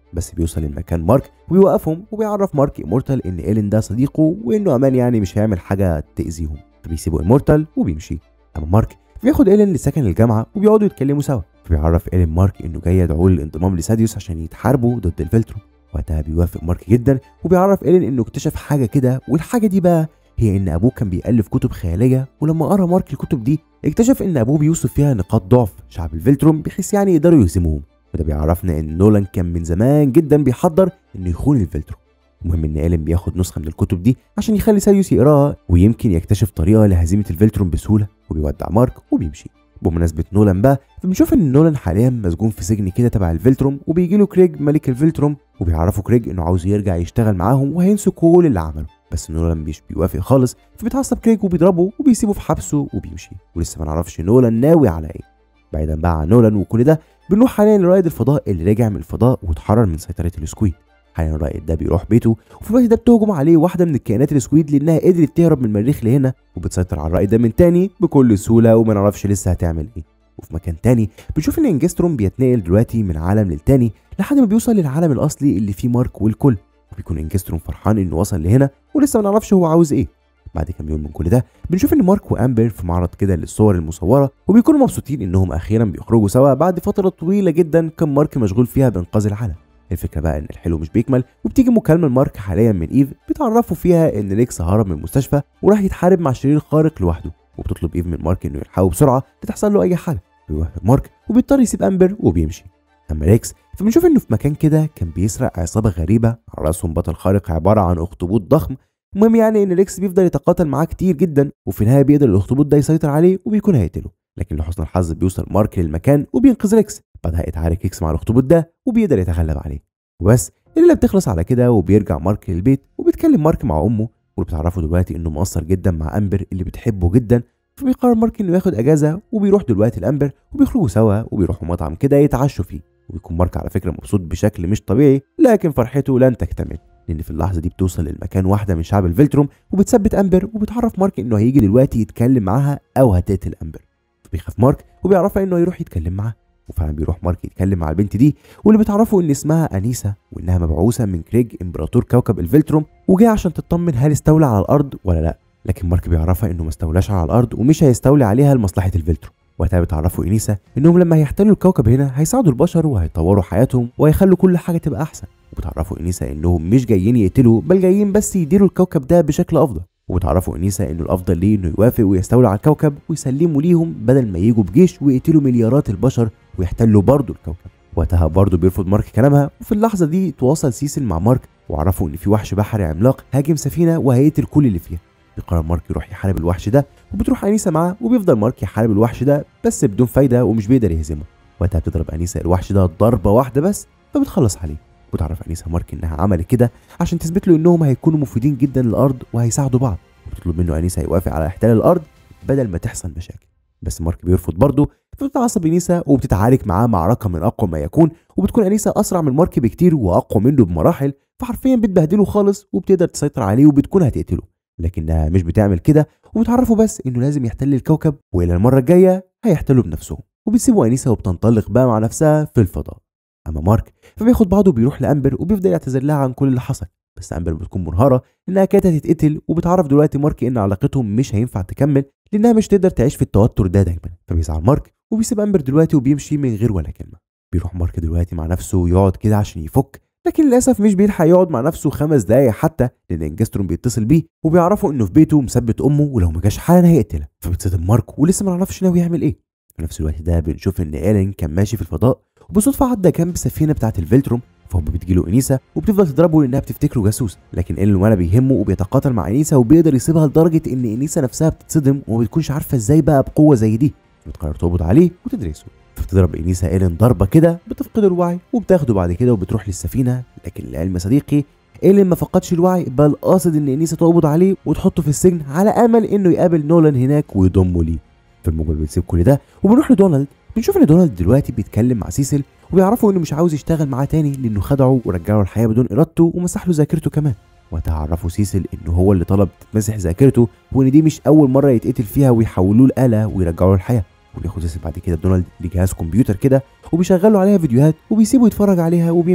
بس بيوصل المكان مارك وبيوقفهم وبيعرف مارك امورتال ان ايلين ده صديقه وانه امان يعني مش هيعمل حاجه تاذيهم فبيسيبوا امورتال وبيمشي اما مارك بياخد ايلين لسكن الجامعه وبيقعدوا يتكلموا سوا فبيعرف ايلين مارك انه جاي يدعوه للانضمام لساديوس عشان يتحاربوا ضد الفلتروم وقتها بيوافق مارك جدا وبيعرف ايلين انه اكتشف حاجه كده والحاجه دي بقى هي ان ابوه كان بيالف كتب خياليه ولما قرا مارك الكتب دي اكتشف ان ابوه بيوصف فيها نقاط ضعف شعب الفلتروم بحيث يعني يقدروا يهزموهم وده بيعرفنا ان نولان كان من زمان جدا بيحضر انه يخون الفلتروم المهم ان ايلين بياخد نسخه من الكتب دي عشان يخلي ساريوس يقراها ويمكن يكتشف طريقه لهزيمه الفلتروم بسهوله وبيودع مارك وبيمشي بمناسبة نولان بقى فبنشوف ان نولان حاليا مسجون في سجن كده تبع الفلتروم وبيجي له كريج ملك الفلتروم وبيعرفوا كريج انه عاوز يرجع يشتغل معاهم وهينسوا كل اللي عمله بس نولان مش بيوافق خالص فبيتعصب كريج وبيضربه وبيسيبه في حبسه وبيمشي ولسه ما نعرفش نولان ناوي على ايه بعيدا بقى عن نولان وكل ده بنروح حاليا لرائد الفضاء اللي رجع من الفضاء واتحرر من سيطرة السكويد حاليا الرائد ده بيروح بيته وفي الوقت ده بتهجم عليه واحده من الكائنات السكويد لانها قدرت تهرب من المريخ لهنا وبتسيطر على الرائد ده من تاني بكل سهوله وما نعرفش لسه هتعمل ايه وفي مكان تاني بنشوف ان انجستروم بيتنقل دلوقتي من عالم للتاني لحد ما بيوصل للعالم الاصلي اللي فيه مارك والكل وبيكون انجستروم فرحان انه وصل لهنا ولسه ما نعرفش هو عاوز ايه بعد كام يوم من كل ده بنشوف ان مارك وامبر في معرض كده للصور المصوره وبيكونوا مبسوطين انهم اخيرا بيخرجوا سوا بعد فتره طويله جدا كان مارك مشغول فيها بانقاذ العالم الفكره بقى ان الحلو مش بيكمل وبتيجي مكالمه لمارك حاليا من ايف بتعرفه فيها ان ليكس هرب من المستشفى وراح يتحارب مع شرير خارق لوحده وبتطلب ايف من مارك انه يلحقه بسرعه لتحصل له اي حاجه بيوافق مارك وبيضطر يسيب امبر وبيمشي اما ليكس فبنشوف انه في مكان كده كان بيسرق عصابه غريبه على راسهم بطل خارق عباره عن اخطبوط ضخم المهم يعني ان ليكس بيفضل يتقاتل معاه كتير جدا وفي النهايه بيقدر الاخطبوط ده يسيطر عليه وبيكون هيقتله لكن لحسن الحظ بيوصل مارك للمكان وبينقذ ليكس بعدها يتعارك ليكس مع الاخطبوط ده وبيقدر يتغلب عليه وبس الليله بتخلص على كده وبيرجع مارك للبيت وبيتكلم مارك مع امه واللي بتعرفه دلوقتي انه مقصر جدا مع امبر اللي بتحبه جدا فبيقرر مارك انه ياخد اجازه وبيروح دلوقتي لامبر وبيخرجوا سوا وبيروحوا مطعم كده يتعشوا فيه وبيكون مارك على فكره مبسوط بشكل مش طبيعي لكن فرحته لن تكتمل لان في اللحظه دي بتوصل للمكان واحده من شعب الفلتروم وبتثبت امبر وبتعرف مارك انه هيجي دلوقتي يتكلم معاها او هتقتل امبر فبيخاف مارك وبيعرفها انه هيروح يتكلم معاها وفعلا بيروح مارك يتكلم مع البنت دي واللي بتعرفه ان اسمها انيسا وانها مبعوثه من كريج امبراطور كوكب الفلتروم وجايه عشان تطمن هل استولى على الارض ولا لا لكن مارك بيعرفها انه ما استولاش على الارض ومش هيستولي عليها لمصلحه الفلتروم وقتها بتعرفه انيسا انهم لما هيحتلوا الكوكب هنا هيساعدوا البشر وهيطوروا حياتهم وهيخلوا كل حاجه تبقى احسن وبتعرفوا انيسا انهم مش جايين يقتلوا بل جايين بس يديروا الكوكب ده بشكل افضل وبتعرفوا انيسا انه الافضل ليه انه يوافق ويستولى على الكوكب ويسلموا ليهم بدل ما يجوا بجيش ويقتلوا مليارات البشر ويحتلوا برضه الكوكب وقتها برضه بيرفض مارك كلامها وفي اللحظه دي تواصل سيسل مع مارك وعرفوا ان في وحش بحري عملاق هاجم سفينه وهيقتل كل اللي فيها بيقرر مارك يروح يحارب الوحش ده وبتروح انيسا معاه وبيفضل مارك يحارب الوحش ده بس بدون فايده ومش بيقدر يهزمه وقتها بتضرب انيسا الوحش ده ضربه واحده بس فبتخلص عليه وتعرف انيسا مارك انها عملت كده عشان تثبت له انهم هيكونوا مفيدين جدا للارض وهيساعدوا بعض وبتطلب منه انيسا يوافق على احتلال الارض بدل ما تحصل مشاكل بس مارك بيرفض برضه فبتتعصب انيسا وبتتعارك معاه معركه من اقوى ما يكون وبتكون انيسا اسرع من مارك بكتير واقوى منه بمراحل فحرفيا بتبهدله خالص وبتقدر تسيطر عليه وبتكون هتقتله لكنها مش بتعمل كده وبتعرفه بس انه لازم يحتل الكوكب والى المره الجايه هيحتلوا بنفسهم وبتسيبوا انيسا وبتنطلق بقى مع نفسها في الفضاء اما مارك فبياخد بعضه وبيروح لامبر وبيفضل يعتذر لها عن كل اللي حصل بس امبر بتكون منهاره انها كانت هتتقتل وبتعرف دلوقتي مارك ان علاقتهم مش هينفع تكمل لانها مش تقدر تعيش في التوتر ده دايما فبيزعل مارك وبيسيب امبر دلوقتي وبيمشي من غير ولا كلمه بيروح مارك دلوقتي مع نفسه يقعد كده عشان يفك لكن للاسف مش بيلحق يقعد مع نفسه خمس دقايق حتى لان انجستروم بيتصل بيه وبيعرفوا انه في بيته مثبت امه ولو ما جاش حالا هيقتلها فبيتصدم مارك ولسه ما نعرفش ناوي يعمل ايه في نفس الوقت ده بنشوف ان ايلين كان ماشي في الفضاء وبصدفه عدى جنب سفينه بتاعه الفلتروم فهو بتجيله انيسا وبتفضل تضربه لانها بتفتكره جاسوس لكن ايلين ولا بيهمه وبيتقاتل مع انيسا وبيقدر يسيبها لدرجه ان انيسا نفسها بتتصدم وما بتكونش عارفه ازاي بقى بقوه زي دي بتقرر تقبض عليه وتدرسه فبتضرب انيسا ايلين ضربه كده بتفقد الوعي وبتاخده بعد كده وبتروح للسفينه لكن لعلم صديقي ايلين ما فقدش الوعي بل قاصد ان انيسا تقبض عليه وتحطه في السجن على امل انه يقابل نولان هناك ويضمه ليه في المجمل بنسيب كل ده وبنروح لدونالد بنشوف ان دونالد دلوقتي بيتكلم مع سيسل وبيعرفوا انه مش عاوز يشتغل معاه تاني لانه خدعه ورجعه الحياه بدون ارادته ومسح له ذاكرته كمان وقتها عرفوا سيسل انه هو اللي طلب تتمسح ذاكرته وان دي مش اول مره يتقتل فيها ويحولوه لاله ويرجعوا له الحياه وبياخد سيسل بعد كده دونالد لجهاز كمبيوتر كده وبيشغلوا عليها فيديوهات وبيسيبه يتفرج عليها وبيمشي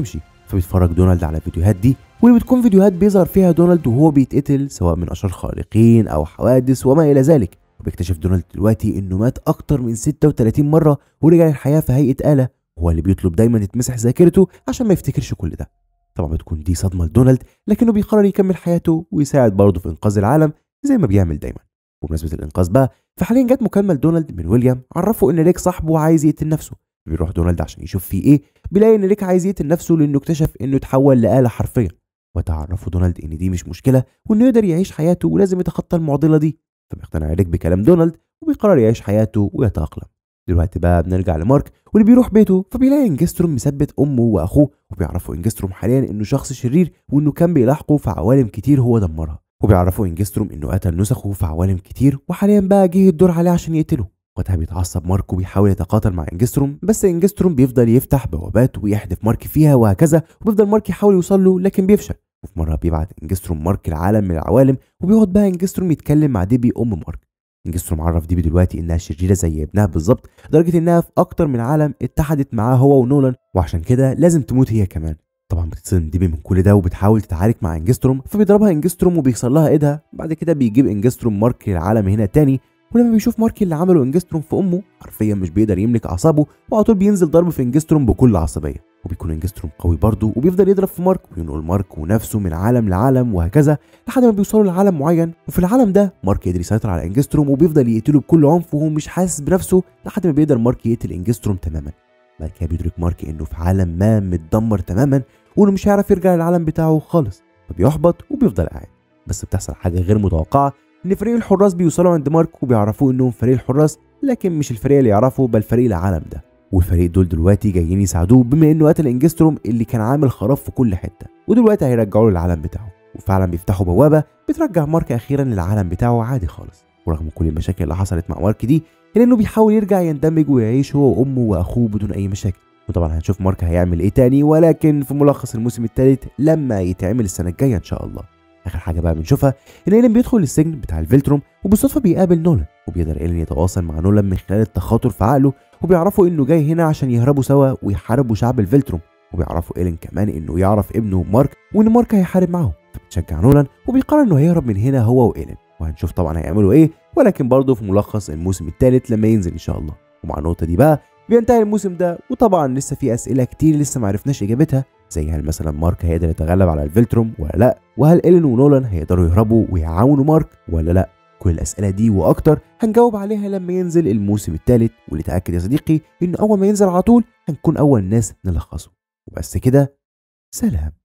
فبيتفرج دونالد على الفيديوهات دي واللي بتكون فيديوهات بيظهر فيها دونالد وهو بيتقتل سواء من اشرار خارقين او حوادث وما الى ذلك وبيكتشف دونالد دلوقتي انه مات اكتر من 36 مره ورجع للحياه في هيئه آلة هو اللي بيطلب دايما يتمسح ذاكرته عشان ما يفتكرش كل ده طبعا بتكون دي صدمه لدونالد لكنه بيقرر يكمل حياته ويساعد برضه في انقاذ العالم زي ما بيعمل دايما بمناسبه الانقاذ بقى فحاليا جت مكالمه لدونالد من ويليام عرفه ان ريك صاحبه عايز يقتل نفسه بيروح دونالد عشان يشوف فيه ايه بيلاقي ان ريك عايز يقتل نفسه لانه اكتشف انه اتحول لآلة حرفيا وتعرفه دونالد ان دي مش مشكله وانه يقدر يعيش حياته ولازم يتخطى المعضله دي فبيقتنع ريك بكلام دونالد وبيقرر يعيش حياته ويتأقلم دلوقتي بقى بنرجع لمارك واللي بيروح بيته فبيلاقي انجستروم مثبت امه واخوه وبيعرفوا انجستروم حاليا انه شخص شرير وانه كان بيلاحقه في عوالم كتير هو دمرها وبيعرفوا انجستروم انه قتل نسخه في عوالم كتير وحاليا بقى جه الدور عليه عشان يقتله وقتها بيتعصب مارك وبيحاول يتقاتل مع انجستروم بس انجستروم بيفضل يفتح بوابات ويحدف مارك فيها وهكذا وبيفضل مارك يحاول يوصل له لكن بيفشل وفي مره بيبعت انجستروم مارك العالم من العوالم وبيقعد بقى انجستروم يتكلم مع ديبي ام مارك انجستروم عرف ديبي دلوقتي انها شريره زي ابنها بالظبط لدرجه انها في اكتر من عالم اتحدت معاه هو ونولان وعشان كده لازم تموت هي كمان طبعا بتتصدم ديبي من كل ده وبتحاول تتعارك مع انجستروم فبيضربها انجستروم وبيكسر لها ايدها بعد كده بيجيب انجستروم مارك العالم هنا تاني ولما بيشوف ماركي اللي عمله انجستروم في امه حرفيا مش بيقدر يملك اعصابه وعلى طول بينزل ضرب في انجستروم بكل عصبيه وبيكون انجستروم قوي برضه وبيفضل يضرب في مارك وينقل مارك ونفسه من عالم لعالم وهكذا لحد ما بيوصلوا لعالم معين وفي العالم ده مارك يقدر يسيطر على انجستروم وبيفضل يقتله بكل عنف وهو مش حاسس بنفسه لحد ما بيقدر مارك يقتل انجستروم تماما بعد كده بيدرك مارك انه في عالم ما متدمر تماما وانه مش هيعرف يرجع للعالم بتاعه خالص فبيحبط وبيفضل قاعد بس بتحصل حاجه غير متوقعه ان فريق الحراس بيوصلوا عند مارك وبيعرفوه انهم فريق الحراس لكن مش الفريق اللي يعرفه بل فريق العالم ده والفريق دول دلوقتي جايين يساعدوه بما انه قتل انجستروم اللي كان عامل خراب في كل حته ودلوقتي هيرجعوا له العالم بتاعه وفعلا بيفتحوا بوابه بترجع مارك اخيرا للعالم بتاعه عادي خالص ورغم كل المشاكل اللي حصلت مع مارك دي الا انه بيحاول يرجع يندمج ويعيش هو وامه واخوه بدون اي مشاكل وطبعا هنشوف مارك هيعمل ايه تاني ولكن في ملخص الموسم الثالث لما يتعمل السنه الجايه ان شاء الله اخر حاجه بقى بنشوفها ان ايلين بيدخل السجن بتاع الفيلتروم وبالصدفه بيقابل نولان وبيقدر ايلين يتواصل مع نولان من خلال التخاطر في عقله وبيعرفوا انه جاي هنا عشان يهربوا سوا ويحاربوا شعب الفيلتروم وبيعرفوا ايلين كمان انه يعرف ابنه مارك وان مارك هيحارب معاهم فبتشجع نولان وبيقرر انه هيهرب من هنا هو وايلين وهنشوف طبعا هيعملوا ايه ولكن برضه في ملخص الموسم الثالث لما ينزل ان شاء الله ومع النقطه دي بقى بينتهي الموسم ده وطبعا لسه في اسئله كتير لسه ما عرفناش اجابتها زي هل مثلا مارك هيقدر يتغلب على الفيلتروم ولا لا وهل ايلين ونولان هيقدروا يهربوا ويعاونوا مارك ولا لا كل الاسئله دي واكتر هنجاوب عليها لما ينزل الموسم الثالث واللي تاكد يا صديقي ان اول ما ينزل على طول هنكون اول ناس نلخصه وبس كده سلام